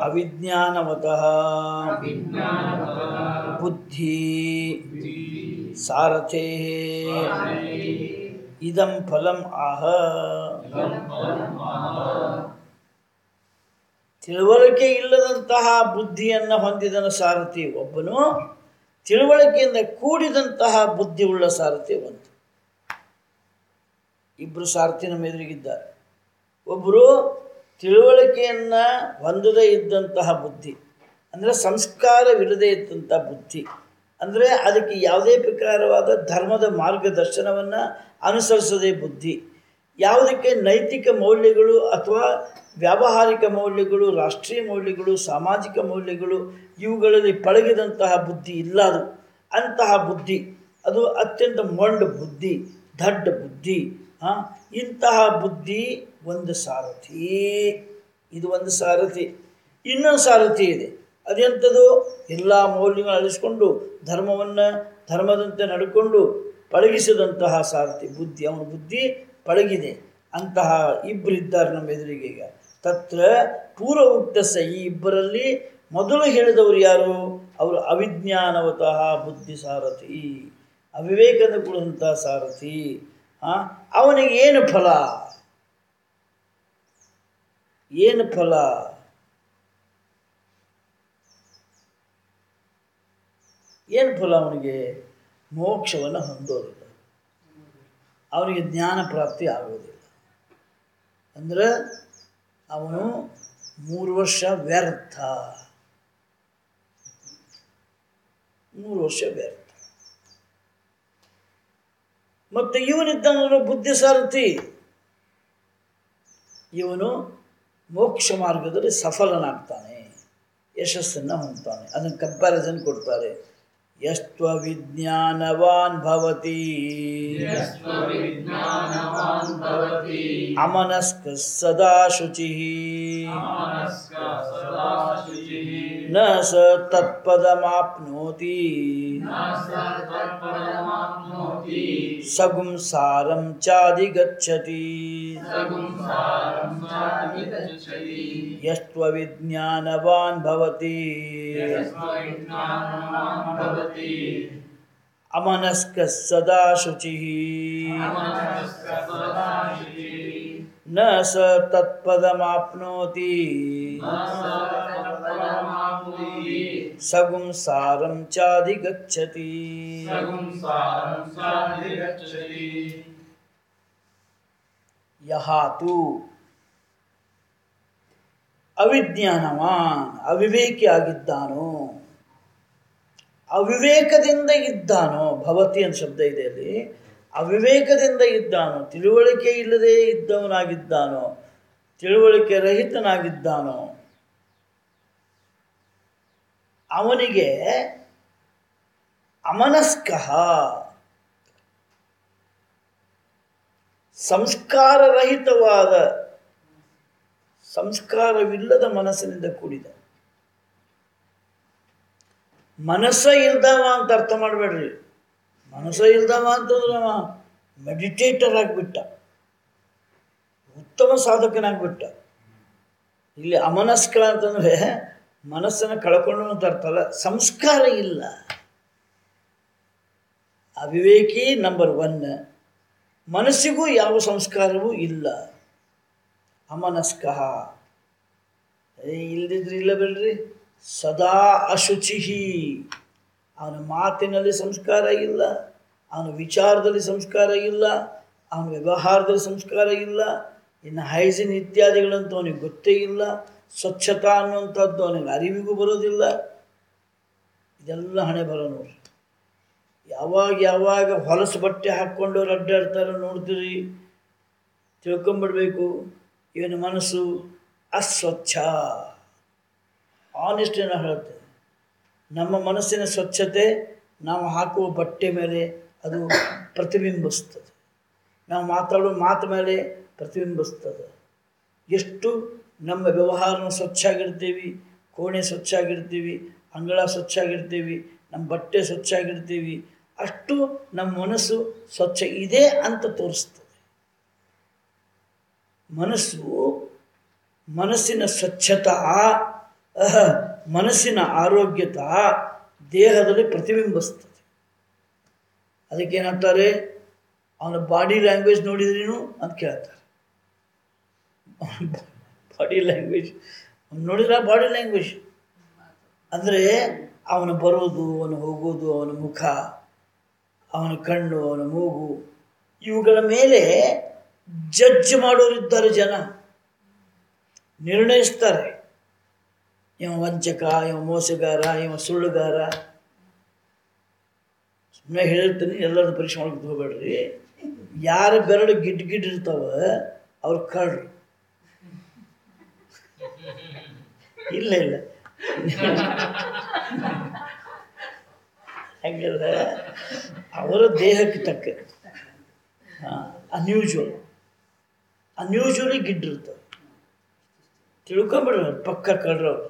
ಅವಿಜ್ಞಾನವತಃ ಬುದ್ಧಿ ಸಾರಥೇ ಇದಂ ಫಲಂ ಆಹ ತಿಳುವಳಿಕೆ ಇಲ್ಲದಂತಹ ಬುದ್ಧಿಯನ್ನು ಹೊಂದಿದನ ಸಾರಥಿ ಒಬ್ಬನು ತಿಳುವಳಿಕೆಯಿಂದ ಕೂಡಿದಂತಹ ಬುದ್ಧಿ ಉಳ್ಳ ಸಾರಥಿ ಒಂದು ಇಬ್ಬರು ಸಾರಥಿ ನಮ್ಮ ಎದುರಿಗಿದ್ದಾರೆ ಒಬ್ಬರು ತಿಳುವಳಿಕೆಯನ್ನು ಹೊಂದದೇ ಇದ್ದಂತಹ ಬುದ್ಧಿ ಅಂದರೆ ಸಂಸ್ಕಾರವಿಲ್ಲದೆ ಇದ್ದಂಥ ಬುದ್ಧಿ ಅಂದರೆ ಅದಕ್ಕೆ ಯಾವುದೇ ಪ್ರಕಾರವಾದ ಧರ್ಮದ ಮಾರ್ಗದರ್ಶನವನ್ನು ಅನುಸರಿಸದೇ ಬುದ್ಧಿ ಯಾವುದಕ್ಕೆ ನೈತಿಕ ಮೌಲ್ಯಗಳು ಅಥವಾ ವ್ಯಾವಹಾರಿಕ ಮೌಲ್ಯಗಳು ರಾಷ್ಟ್ರೀಯ ಮೌಲ್ಯಗಳು ಸಾಮಾಜಿಕ ಮೌಲ್ಯಗಳು ಇವುಗಳಲ್ಲಿ ಪಳಗಿದಂತಹ ಬುದ್ಧಿ ಇಲ್ಲ ಅದು ಅಂತಹ ಬುದ್ಧಿ ಅದು ಅತ್ಯಂತ ಮೊಂಡು ಬುದ್ಧಿ ದಡ್ಡ ಬುದ್ಧಿ ಹಾಂ ಇಂತಹ ಬುದ್ಧಿ ಒಂದು ಸಾರಥಿ ಇದು ಒಂದು ಸಾರಥಿ ಇನ್ನೊಂದು ಸಾರಥಿ ಇದೆ ಅದೆಂಥದ್ದು ಎಲ್ಲ ಮೌಲ್ಯಗಳನ್ನು ಅಳಿಸ್ಕೊಂಡು ಧರ್ಮವನ್ನು ಧರ್ಮದಂತೆ ನಡ್ಕೊಂಡು ಪಳಗಿಸಿದಂತಹ ಸಾರಥಿ ಬುದ್ಧಿ ಅವನ ಬುದ್ಧಿ ಪಳಗಿದೆ ಅಂತಹ ಇಬ್ಬರಿದ್ದಾರೆ ನಮ್ಮ ಎದುರಿಗೆ ಈಗ ತತ್ರ ಪೂರ್ವ ಉಕ್ತಸ ಈ ಇಬ್ಬರಲ್ಲಿ ಮೊದಲು ಹೇಳಿದವರು ಯಾರು ಅವರು ಅವಿಜ್ಞಾನವತಃ ಬುದ್ಧಿ ಸಾರಥಿ ಅವಿವೇಕದ ಕೂಡಿದಂತಹ ಸಾರಥಿ ಆ, ಅವನಿಗೆ ಏನು ಫಲ ಏನು ಫಲ ಏನು ಫಲ ಅವನಿಗೆ ಮೋಕ್ಷವನ್ನು ಹೊಂದೋದಿಲ್ಲ ಅವನಿಗೆ ಜ್ಞಾನ ಪ್ರಾಪ್ತಿ ಆಗೋದಿಲ್ಲ ಅಂದರೆ ಅವನು ಮೂರು ವರ್ಷ ವ್ಯರ್ಥ ಮೂರು ವರ್ಷ ವ್ಯರ್ಥ ಮತ್ತು ಇವನಿದ್ದಾನಲ್ಲ ಬುದ್ಧಿ ಸಾರಥಿ ಇವನು ಮೋಕ್ಷ ಮಾರ್ಗದಲ್ಲಿ ಸಫಲನಾಗ್ತಾನೆ ಯಶಸ್ಸನ್ನು ಹೊಂದ್ತಾನೆ ಅದನ್ನು ಕಂಪ್ಯಾರಿಸನ್ ಕೊಡ್ತಾರೆ ಯಸ್ತ್ವ ವಿಜ್ಞಾನವಾನ್ ಭವತಿ ವಿಜ್ಞಾನವಾನ್ ಭವತಿ ಅಮನಸ್ಕ ಸದಾ ಶುಚಿ ಮಾನಸ್ಕ ಸದಾ ಶುಚಿಃ ನ ಸ ತತ್ಪದಮಾಪ್ನೋತಿ ನ ಸ ತತ್ಪದಮಾಪ್ನೋತಿ ಸಗುಂ ಸಾರಂ ಚಾದಿಗಚ್ಚತಿ ಸಗುಂ ಸಾರಂ ಚಾಭಿಗಚ್ಚತಿ ಯಸ್ತ್ವ ವಿಜ್ಞಾನವಾನ್ ಭವತಿ ಯಸ್ಮವಿಜ್ಞಾನವಾನ್ ಭವತಿ ಅಮನಸ್ಕ ಸದಾ ಶುಚಿ ಅಮನಸ್ಕ ಸದಾ ಶುಚಿಃ ನ ಸ ತತ್ಪದಮಾಪ್ನೋತಿ ನ ಸ ತತ್ಪದಮಾಪ್ನೋತಿ ಸಗುಂ ಸಾರಂ ಚಾದಿಗಚ್ಚತಿ ಸಗುಂ ಸಾರಂ ಚಾಭಿಗಚ್ಚತಿ ಯಹಾತು ಅವಿಜ್ಞಾನವಾನ್ ಅವಿವೇಕಿ ಆಗಿದ್ದಾನೋ ಅವಿವೇಕದಿಂದ ಇದ್ದಾನೋ ಭವತಿ ಅಂತ ಶಬ್ದ ಇದೆ ಅಲ್ಲಿ ಅವಿವೇಕದಿಂದ ಇದ್ದಾನೋ ತಿಳುವಳಿಕೆ ಇಲ್ಲದೆ ಇದ್ದವನಾಗಿದ್ದಾನೋ ತಿಳುವಳಿಕೆ ರಹಿತನಾಗಿದ್ದಾನೋ ಅವನಿಗೆ ಅಮನಸ್ಕಃ ಸಂಸ್ಕಾರರಹಿತವಾದ ಸಂಸ್ಕಾರವಿಲ್ಲದ ಮನಸ್ಸಿನಿಂದ ಕೂಡಿದ ಮನಸ್ಸ ಇಲ್ದವ ಅಂತ ಅರ್ಥ ಮಾಡಬೇಡ್ರಿ ಮನಸ್ಸ ಇಲ್ದವ ಅಂತಂದ್ರೆ ಅವ ಮೆಡಿಟೇಟರ್ ಆಗಿಬಿಟ್ಟ ಉತ್ತಮ ಸಾಧಕನಾಗ್ಬಿಟ್ಟ ಇಲ್ಲಿ ಅಮನಸ್ಕ ಅಂತಂದರೆ ಮನಸ್ಸನ್ನು ಕಳ್ಕೊಂಡು ಅಂತ ಅರ್ಥ ಅಲ್ಲ ಸಂಸ್ಕಾರ ಇಲ್ಲ ಅವಿವೇಕಿ ನಂಬರ್ ಒನ್ ಮನಸ್ಸಿಗೂ ಯಾವ ಸಂಸ್ಕಾರವೂ ಇಲ್ಲ ಅಮನಸ್ಕ ಇಲ್ದಿದ್ರೆ ಇಲ್ಲ ಬಿಡ್ರಿ ಸದಾ ಅಶುಚಿ ಅವನ ಮಾತಿನಲ್ಲಿ ಸಂಸ್ಕಾರ ಇಲ್ಲ ಅವನ ವಿಚಾರದಲ್ಲಿ ಸಂಸ್ಕಾರ ಇಲ್ಲ ಅವನ ವ್ಯವಹಾರದಲ್ಲಿ ಸಂಸ್ಕಾರ ಇಲ್ಲ ಇನ್ನು ಹೈಜಿನ್ ಇತ್ಯಾದಿಗಳಂತೂ ಅವನಿಗೆ ಗೊತ್ತೇ ಇಲ್ಲ ಸ್ವಚ್ಛತಾ ಅನ್ನುವಂಥದ್ದು ಅವನಿಗೆ ಅರಿವಿಗೂ ಬರೋದಿಲ್ಲ ಇದೆಲ್ಲ ಹಣೆ ಬರೋ ನೋಡ್ರಿ ಯಾವಾಗ ಯಾವಾಗ ಹೊಲಸು ಬಟ್ಟೆ ಹಾಕ್ಕೊಂಡವ್ರು ಅಡ್ಡಾಡ್ತಾರೋ ನೋಡ್ತೀರಿ ತಿಳ್ಕೊಂಬಿಡ್ಬೇಕು ಇವನ ಮನಸ್ಸು ಅಸ್ವಚ್ಛ ಆನೆಸ್ಟ್ ಏನೋ ಹೇಳ್ತೇನೆ ನಮ್ಮ ಮನಸ್ಸಿನ ಸ್ವಚ್ಛತೆ ನಾವು ಹಾಕುವ ಬಟ್ಟೆ ಮೇಲೆ ಅದು ಪ್ರತಿಬಿಂಬಿಸ್ತದೆ ನಾವು ಮಾತಾಡೋ ಮಾತು ಮೇಲೆ ಪ್ರತಿಬಿಂಬಿಸ್ತದೆ ಎಷ್ಟು ನಮ್ಮ ವ್ಯವಹಾರನ ಸ್ವಚ್ಛಾಗಿರ್ತೀವಿ ಕೋಣೆ ಸ್ವಚ್ಛಾಗಿರ್ತೀವಿ ಅಂಗಳ ಸ್ವಚ್ಛಾಗಿರ್ತೀವಿ ನಮ್ಮ ಬಟ್ಟೆ ಸ್ವಚ್ಛಾಗಿರ್ತೀವಿ ಅಷ್ಟು ನಮ್ಮ ಮನಸ್ಸು ಸ್ವಚ್ಛ ಇದೆ ಅಂತ ತೋರಿಸ್ತದೆ ಮನಸ್ಸು ಮನಸ್ಸಿನ ಸ್ವಚ್ಛತಾ ಅಹ, ಮನಸ್ಸಿನ ಆರೋಗ್ಯತ ದೇಹದಲ್ಲಿ ಪ್ರತಿಬಿಂಬಿಸ್ತದೆ ಅದಕ್ಕೆ ಏನಂತಾರೆ ಅವನ ಬಾಡಿ ಲ್ಯಾಂಗ್ವೇಜ್ ನೋಡಿದ್ರೇನು ಅಂತ ಕೇಳ್ತಾರೆ ಬಾಡಿ ಲ್ಯಾಂಗ್ವೇಜ್ ನೋಡಿದ್ರ ಬಾಡಿ ಲ್ಯಾಂಗ್ವೇಜ್ ಅಂದರೆ ಅವನು ಬರೋದು ಅವನು ಹೋಗೋದು ಅವನ ಮುಖ ಅವನ ಕಣ್ಣು ಅವನ ಮೂಗು ಇವುಗಳ ಮೇಲೆ ಜಡ್ಜ್ ಮಾಡೋರಿದ್ದಾರೆ ಜನ ನಿರ್ಣಯಿಸ್ತಾರೆ ಇವ ವಂಚಕ ಇವ ಮೋಸಗಾರ ಇವ ಸುಳ್ಳುಗಾರ ಸುಮ್ಮನೆ ಹೇಳಿರ್ತೀನಿ ಎಲ್ಲರದ್ದು ಪರೀಕ್ಷೆ ಮಾಡಕ್ಕೆ ಹೋಗ್ಬೇಡ್ರಿ ಯಾರ ಬೆರಳು ಗಿಡ್ ಗಿಡ್ ಇರ್ತಾವ ಅವ್ರು ಕಳ್ರು ಇಲ್ಲ ಇಲ್ಲ ಹಂಗಲ್ಲ ಅವರ ದೇಹಕ್ಕೆ ತಕ್ಕ ಅನ್ಯೂಜುವಲ್ ಅನ್ಯೂಜುವಲಿ ಗಿಡ್ಡಿರ್ತವೆ ತಿಳ್ಕೊಂಬಿಡ್ರಿ ಪಕ್ಕ ಕಳ್ರವ್ರು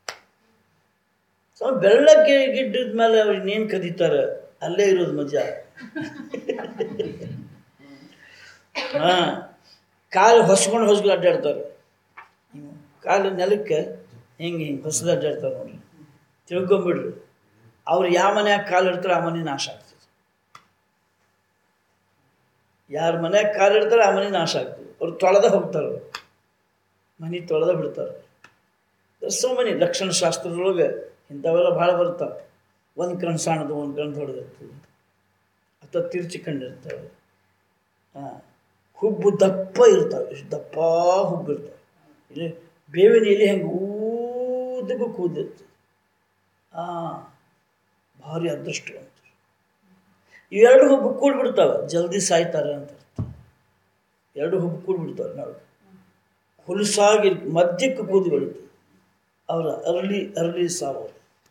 ಸೊ ಬೆಳ್ಳಕ್ಕೆ ಗಿಡ್ಡದ ಮೇಲೆ ಅವ್ರು ಇನ್ನೇನು ಕದೀತಾರೆ ಅಲ್ಲೇ ಇರೋದು ಮಜಾ ಹಾಂ ಕಾಲು ಹೊಸ್ಕೊಂಡು ಹೊಸ್ಗಳು ಅಡ್ಡಾಡ್ತಾರೆ ಕಾಲು ನೆಲಕ್ಕೆ ಹಿಂಗೆ ಹಿಂಗೆ ಹೊಸದು ಅಡ್ಡಾಡ್ತಾರೆ ನೋಡ್ರಿ ತಿಳ್ಕೊಂಬಿಡ್ರಿ ಅವ್ರು ಯಾವ ಮನ್ಯಾಗ ಕಾಲು ಇಡ್ತಾರೆ ಆ ಮನೆ ನಾಶ ಆಗ್ತದೆ ಯಾರ ಮನ್ಯಾಗ ಕಾಲು ಇಡ್ತಾರೆ ಆ ಮನೆ ನಾಶ ಆಗ್ತದೆ ಅವ್ರು ತೊಳೆದ ಹೋಗ್ತಾರೆ ಅವ್ರು. ಮನೆ ತೊಳೆದ ಬಿಡ್ತಾರೆ ಸೋ ಮನಿ ಲಕ್ಷಣ ಶಾಸ್ತ್ರದೊಳಗೆ ಇಂಥವೆಲ್ಲ ಭಾಳ ಬರ್ತಾವೆ ಒಂದು ಕಣ್ಣು ಸಣ್ಣದು ಒಂದು ಕಣ್ಣು ದೊಡ್ಡದಿರ್ತದೆ ಅಥವಾ ತಿರ್ಚಿ ಕಂಡಿರ್ತವೆ ಹಾಂ ಹುಬ್ಬು ದಪ್ಪ ಇರ್ತಾವೆ ಇಷ್ಟು ದಪ್ಪ ಹುಬ್ಬು ಇರ್ತವೆ ಇಲ್ಲಿ ಬೇವಿನ ಎಲೆ ಹೆಂಗೆ ಊದಕ್ಕೂ ಕೂದಿರ್ತದೆ ಹಾಂ ಭಾರಿ ಅದೃಷ್ಟವಂತರು ಇವೆರಡು ಹುಬ್ಬು ಕೂಡ್ಬಿಡ್ತಾವೆ ಜಲ್ದಿ ಸಾಯ್ತಾರೆ ಅಂತ ಅರ್ಥ. ಎರಡು ಹುಬ್ಬು ಕೂಡ್ಬಿಡ್ತಾವೆ ನಾವು ಹುಲಸಾಗಿ ಮಧ್ಯಕ್ಕೆ ಕೂದಿ ಬೆಳೀತದೆ ಅವರ ಅರಳಿ ಅರಳಿ ಸಾವು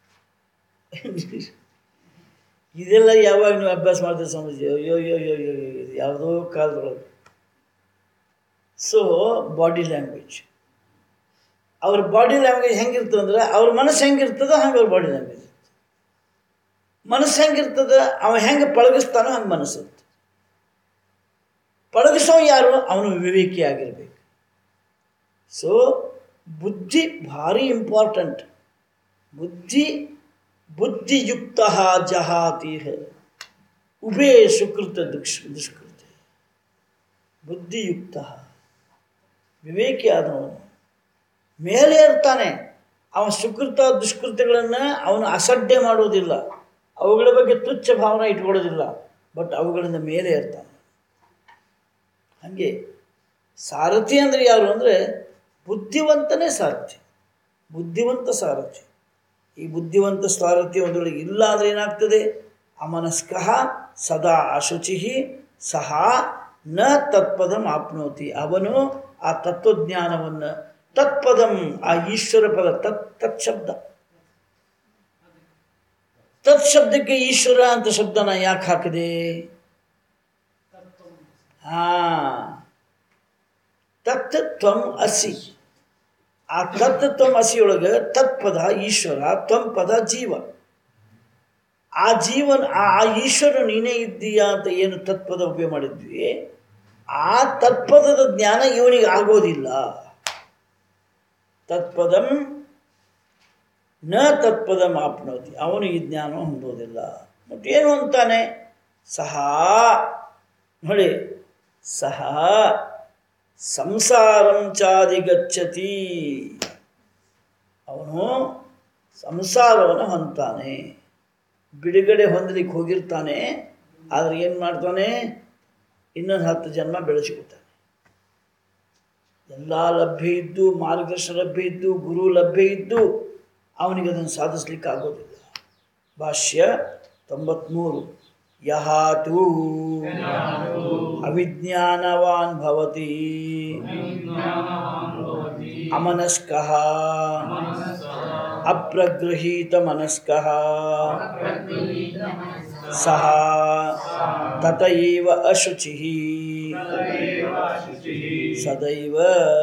ಇದೆಲ್ಲ ಯಾವಾಗ ನೀವು ಅಭ್ಯಾಸ ಮಾಡ್ತೀರಿ ಸ್ವಾಮೀಜಿ ಅಯ್ಯೋ ಅಯ್ಯೋ ಅಯ್ಯೋ ಅಯ್ಯೋ ಅಯ್ಯೋ, ಇದು ಯಾವುದೋ ಕಾಲದೊಳಗೆ ಸೊ ಬಾಡಿ ಲ್ಯಾಂಗ್ವೇಜ್ ಅವ್ರ ಬಾಡಿ ಲ್ಯಾಂಗ್ವೇಜ್ ಹೆಂಗಿರ್ತದೆ ಅಂದ್ರೆ ಅವ್ರ ಮನಸ್ಸು ಹೆಂಗಿರ್ತದೋ ಹಂಗೆ ಅವ್ರ ಬಾಡಿ ಲ್ಯಾಂಗ್ವೇಜ್ ಮನಸ್ಸು ಹೆಂಗಿರ್ತದ ಅವ ಹೆಂಗೆ ಪಳಗಿಸ್ತಾನೋ ಹಂಗೆ ಮನಸ್ಸಿರುತ್ತೆ ಪಳಗಿಸೋ ಯಾರು ಅವನು ವಿವೇಕಿ ಆಗಿರ್ಬೇಕು ಸೊ ಬುದ್ಧಿ ಭಾರಿ ಇಂಪಾರ್ಟೆಂಟ್ ಬುದ್ಧಿ ಬುದ್ಧಿಯುಕ್ತ ಜಹಾತಿ ಉಭೇ ಸುಕೃತ ದುಕ್ಷ ದುಷ್ಕೃತ ಬುದ್ಧಿಯುಕ್ತ ವಿವೇಕಿ ಆದವನು ಮೇಲೆ ಇರ್ತಾನೆ ಅವನ ಸುಕೃತ ದುಷ್ಕೃತ್ಯಗಳನ್ನು ಅವನು ಅಸಡ್ಡೆ ಮಾಡೋದಿಲ್ಲ ಅವುಗಳ ಬಗ್ಗೆ ತುಚ್ಛ ಭಾವನೆ ಇಟ್ಕೊಳ್ಳೋದಿಲ್ಲ ಬಟ್ ಅವುಗಳಿಂದ ಮೇಲೆ ಇರ್ತಾನೆ ಹಾಗೆ ಸಾರಥಿ ಅಂದರೆ ಯಾರು ಅಂದರೆ ಬುದ್ಧಿವಂತನೇ ಸಾರಥಿ ಬುದ್ಧಿವಂತ ಸಾರಥಿ ಈ ಬುದ್ಧಿವಂತ ಸಾರಥಿ ಒಂದರೊಳಗೆ ಇಲ್ಲ ಅಂದರೆ ಏನಾಗ್ತದೆ ಅಮನಸ್ಕಃ ಸದಾ ಅಶುಚಿ ಸಹ ನ ತತ್ಪದಂ ಆಪ್ನೋತಿ ಅವನು ಆ ತತ್ವಜ್ಞಾನವನ್ನು ತತ್ಪದಂ ಆ ಈಶ್ವರ ಪದ ತತ್ ತತ್ ಶಬ್ದ ತತ್ ಶಬ್ದಕ್ಕೆ ಈಶ್ವರ ಅಂತ ಶಬ್ದನ ಯಾಕೆ ಹಾಕಿದೆ ಹಾ ತತ್ ತ್ವಂ ಅಸಿ ಆ ತತ್ ತ್ವಂ ಅಸಿಯೊಳಗೆ ತತ್ಪದ ಈಶ್ವರ ತ್ವಂ ಪದ ಜೀವ ಆ ಜೀವನ ಆ ಆ ಈಶ್ವರ ನೀನೇ ಇದ್ದೀಯಾ ಅಂತ ಏನು ತತ್ಪದ ಉಪಯೋಗ ಮಾಡಿದ್ವಿ ಆ ತತ್ಪದದ ಜ್ಞಾನ ಇವನಿಗೆ ಆಗೋದಿಲ್ಲ ತತ್ಪದಂ ನ ತತ್ಪದಂ ಆಪ್ನೋತಿ ಅವನು ಈ ಜ್ಞಾನ ಹೊಂದೋದಿಲ್ಲ ಮತ್ತು ಏನು ಅಂತಾನೆ ಸಹ ನೋಡಿ ಸಹ ಸಂಸಾರಂ ಚಾದಿಗಚ್ಚತಿ ಅವನು ಸಂಸಾರವನ್ನು ಹೊಂತಾನೆ ಬಿಡುಗಡೆ ಹೊಂದಲಿಕ್ಕೆ ಹೋಗಿರ್ತಾನೆ ಆದರೆ ಏನು ಮಾಡ್ತಾನೆ ಇನ್ನೊಂದು ಹತ್ತು ಜನ್ಮ ಬೆಳೆಸ್ಕೊತಾನೆ ಎಲ್ಲ ಲಭ್ಯ ಇದ್ದು ಮಾರ್ಗದರ್ಶನ ಲಭ್ಯ ಇದ್ದು ಗುರು ಲಭ್ಯ ಇದ್ದು ಅವನಿಗೆ ಅದನ್ನು ಸಾಧಿಸ್ಲಿಕ್ಕೆ ಆಗೋದಿಲ್ಲ ಭಾಷ್ಯ ತೊಂಬತ್ಮೂರು ಯಹಾತು ಅವಿಜ್ಞಾನವಾನ್ ಭವತಿ ಅಮನಸ್ಕಃ ಅಪ್ರಗೃಹೀತ ಮನಸ್ಕಃ ಸಹ ತತೈವ ಅಶುಚಿ ಸದೈವ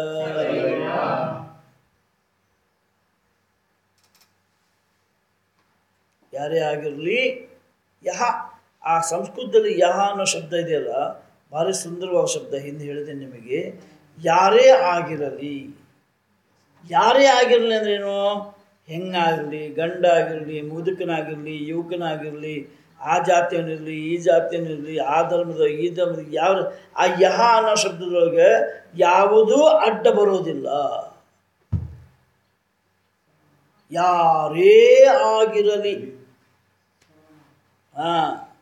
ಯಾರೇ ಆಗಿರಲಿ ಯಹ ಆ ಸಂಸ್ಕೃತದಲ್ಲಿ ಯಹ ಅನ್ನೋ ಶಬ್ದ ಇದೆಯಲ್ಲ ಭಾರಿ ಸುಂದರವಾದ ಶಬ್ದ ಹಿಂದೆ ಹೇಳಿದೆ ನಿಮಗೆ ಯಾರೇ ಆಗಿರಲಿ ಯಾರೇ ಆಗಿರಲಿ ಅಂದ್ರೇನು ಹೆಣ್ಣಾಗಿರಲಿ ಗಂಡ ಆಗಿರಲಿ ಮುದುಕನಾಗಿರಲಿ ಯುವಕನಾಗಿರಲಿ ಆ ಜಾತಿಯವನಿರಲಿ ಈ ಜಾತಿಯವನಿರಲಿ ಆ ಧರ್ಮದ ಈ ಧರ್ಮದ ಯಾವ ಆ ಯಹ ಅನ್ನೋ ಶಬ್ದದೊಳಗೆ ಯಾವುದೂ ಅಡ್ಡ ಬರೋದಿಲ್ಲ ಯಾರೇ ಆಗಿರಲಿ ಹಾ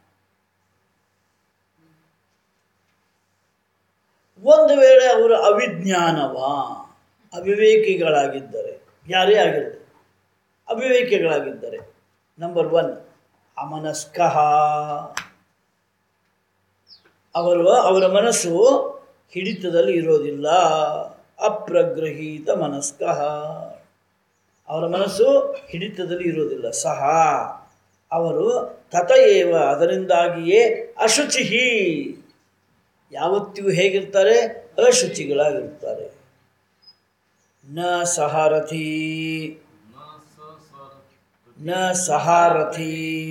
ಒಂದು ವೇಳೆ ಅವರು ಅವಿಜ್ಞಾನವ ಅವಿವೇಕಿಗಳಾಗಿದ್ದರೆ ಯಾರೇ ಆಗಿರಲಿ ಅವಿವೇಕಿಗಳಾಗಿದ್ದರೆ ನಂಬರ್ ಒನ್ ಅಮನಸ್ಕಃ ಅವರು ಅವರ ಮನಸ್ಸು ಹಿಡಿತದಲ್ಲಿ ಇರೋದಿಲ್ಲ ಅಪ್ರಗ್ರಹೀತ ಮನಸ್ಕಃ ಅವರ ಮನಸ್ಸು ಹಿಡಿತದಲ್ಲಿ ಇರೋದಿಲ್ಲ ಸಹ ಅವರು ತತಯೇವ ಅದರಿಂದಾಗಿಯೇ ಅಶುಚಿಹಿ ಯಾವತ್ತಿಗೂ ಹೇಗಿರ್ತಾರೆ ಅಶುಚಿಗಳಾಗಿರ್ತಾರೆ ನ ಸಹಾರಥಿ ನ ಸಹಾರಥಿ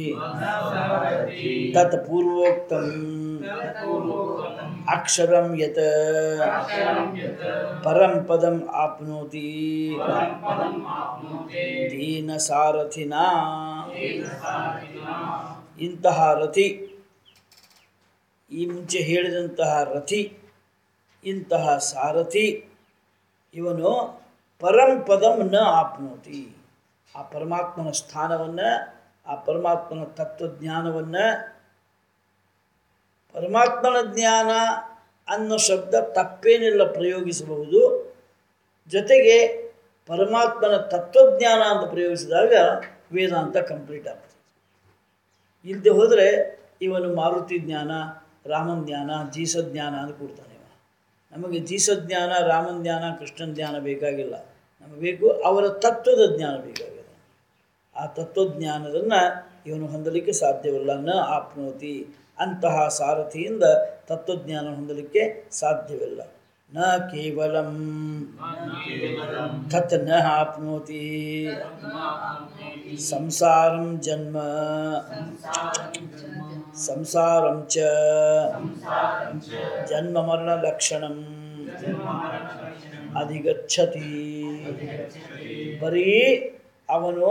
ತತ್ ಪೂರ್ವೋಕ್ತಂ ಅಕ್ಷರಂ ಯತ್ ಪರಂ ಪದಂ ಆಪ್ನೋತಿ ದೀನ ಸಾರಥಿನ ಇಂತಹ ರಥಿ ಈ ಮುಂಚೆ ಹೇಳಿದಂತಹ ರಥಿ ಇಂತಹ ಸಾರಥಿ ಇವನು ಪರಂಪದಂ ನ ಆಪ್ನೋತಿ ಆ ಪರಮಾತ್ಮನ ಸ್ಥಾನವನ್ನು ಆ ಪರಮಾತ್ಮನ ತತ್ವಜ್ಞಾನವನ್ನು ಪರಮಾತ್ಮನ ಜ್ಞಾನ ಅನ್ನೋ ಶಬ್ದ ತಪ್ಪೇನಿಲ್ಲ ಪ್ರಯೋಗಿಸಬಹುದು ಜೊತೆಗೆ ಪರಮಾತ್ಮನ ತತ್ವಜ್ಞಾನ ಅಂತ ಪ್ರಯೋಗಿಸಿದಾಗ ವೇದಾಂತ ಕಂಪ್ಲೀಟ್ ಆಗ್ತದೆ ಇಲ್ಲದೆ ಹೋದರೆ ಇವನು ಮಾರುತಿ ಜ್ಞಾನ ರಾಮನ ಜ್ಞಾನ ಜೀಸ ಜ್ಞಾನ ಅಂತ ಕೊಡ್ತಾನೆ ಇವ ನಮಗೆ ಜೀಸ ಜ್ಞಾನ ರಾಮನ ಜ್ಞಾನ ಕೃಷ್ಣನ ಜ್ಞಾನ ಬೇಕಾಗಿಲ್ಲ ನಮಗೆ ಬೇಕು ಅವರ ತತ್ವದ ಜ್ಞಾನ ಬೇಕಾಗಿದೆ ಆ ತತ್ವಜ್ಞಾನದನ್ನು ಇವನು ಹೊಂದಲಿಕ್ಕೆ ಸಾಧ್ಯವಿಲ್ಲ ನ ಆಪ್ನೋತಿ ಅಂತಹ ಸಾರಥಿಯಿಂದ ತತ್ವಜ್ಞಾನ ಹೊಂದಲಿಕ್ಕೆ ಸಾಧ್ಯವಿಲ್ಲ ನ ಕೇವಲಂ ತತ್ ನ ಆಪ್ನೋತಿ ಸಂಸಾರಂ ಜನ್ಮ ಸಂಸಾರಂ ಚ ಜನ್ಮ ಮರಣ ಲಕ್ಷಣಂ ಅಧಿಗಚ್ಚತಿ ಬರೀ ಅವನು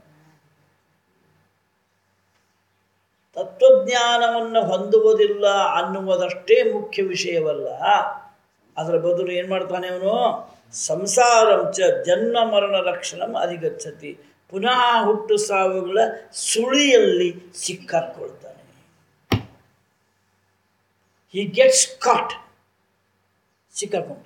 ತತ್ವಜ್ಞಾನವನ್ನು ಹೊಂದುವುದಿಲ್ಲ ಅನ್ನುವುದಷ್ಟೇ ಮುಖ್ಯ ವಿಷಯವಲ್ಲ ಅದರ ಬದಲು ಏನು ಮಾಡ್ತಾನೆ ಅವನು ಸಂಸಾರಂ ಚ ಜನ್ಮ ಮರಣ ಲಕ್ಷಣಂ ಅಧಿಗಚ್ಚತಿ ಪುನಃ ಹುಟ್ಟು ಸಾವುಗಳ ಸುಳಿಯಲ್ಲಿ ಸಿಕ್ಕಾಕ್ಕೊಳ್ತಾನೆ ಹಿ ಗೆಟ್ಸ್ ಕಾಟ್ ಸಿಕ್ಕಾಕೊಂಡು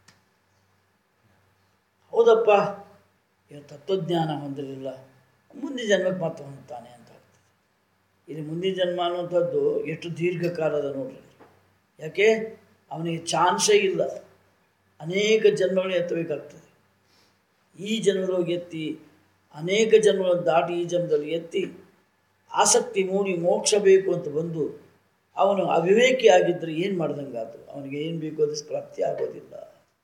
ಹೌದಪ್ಪ ಇವನು ತತ್ವಜ್ಞಾನ ಹೊಂದಿರಲಿಲ್ಲ ಮುಂದಿನ ಜನ್ಮಕ್ಕೆ ಮತ್ತೆ ಹೊಂದ್ತಾನೆ ಅಂತ ಆಗ್ತದೆ ಇಲ್ಲಿ ಮುಂದಿನ ಜನ್ಮ ಅನ್ನುವಂಥದ್ದು ಎಷ್ಟು ದೀರ್ಘಕಾಲದ ನೋಡ್ರಿ ಯಾಕೆ ಅವನಿಗೆ ಚಾನ್ಸೇ ಇಲ್ಲ ಅನೇಕ ಜನ್ಮಗಳನ್ನ ಎತ್ತಬೇಕಾಗ್ತದೆ ಈ ಜನ್ಮದೊಳಗೆ ಎತ್ತಿ ಅನೇಕ ಜನ್ಮಗಳನ್ನು ದಾಟಿ ಈ ಜನ್ಮದಲ್ಲಿ ಎತ್ತಿ ಆಸಕ್ತಿ ಮೂಡಿ ಮೋಕ್ಷ ಬೇಕು ಅಂತ ಬಂದು ಅವನು ಅವಿವೇಕಿ ಆಗಿದ್ದರೆ ಏನು ಮಾಡ್ದಂಗಾತು ಅವನಿಗೆ ಏನು ಬೇಕು ಅದು ಪ್ರಾಪ್ತಿ ಆಗೋದಿಲ್ಲ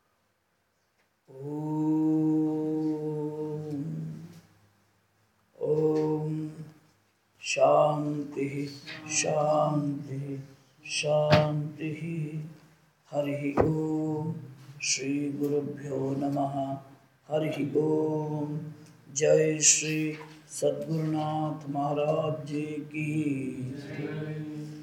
ಓಂ ಓಂ ಶಾಂತಿ ಶಾಂತಿ ಶಾಂತಿ ಹರಿ ಓಂ ಶ್ರೀ ಗುರುಭ್ಯೋ ನಮಃ ಹರಿ ಓಂ ಜೈ ಶ್ರೀ ಸದ್ಗುರುನಾಥ ಮಹಾರಾಜ್ ಜಿ ಕಿ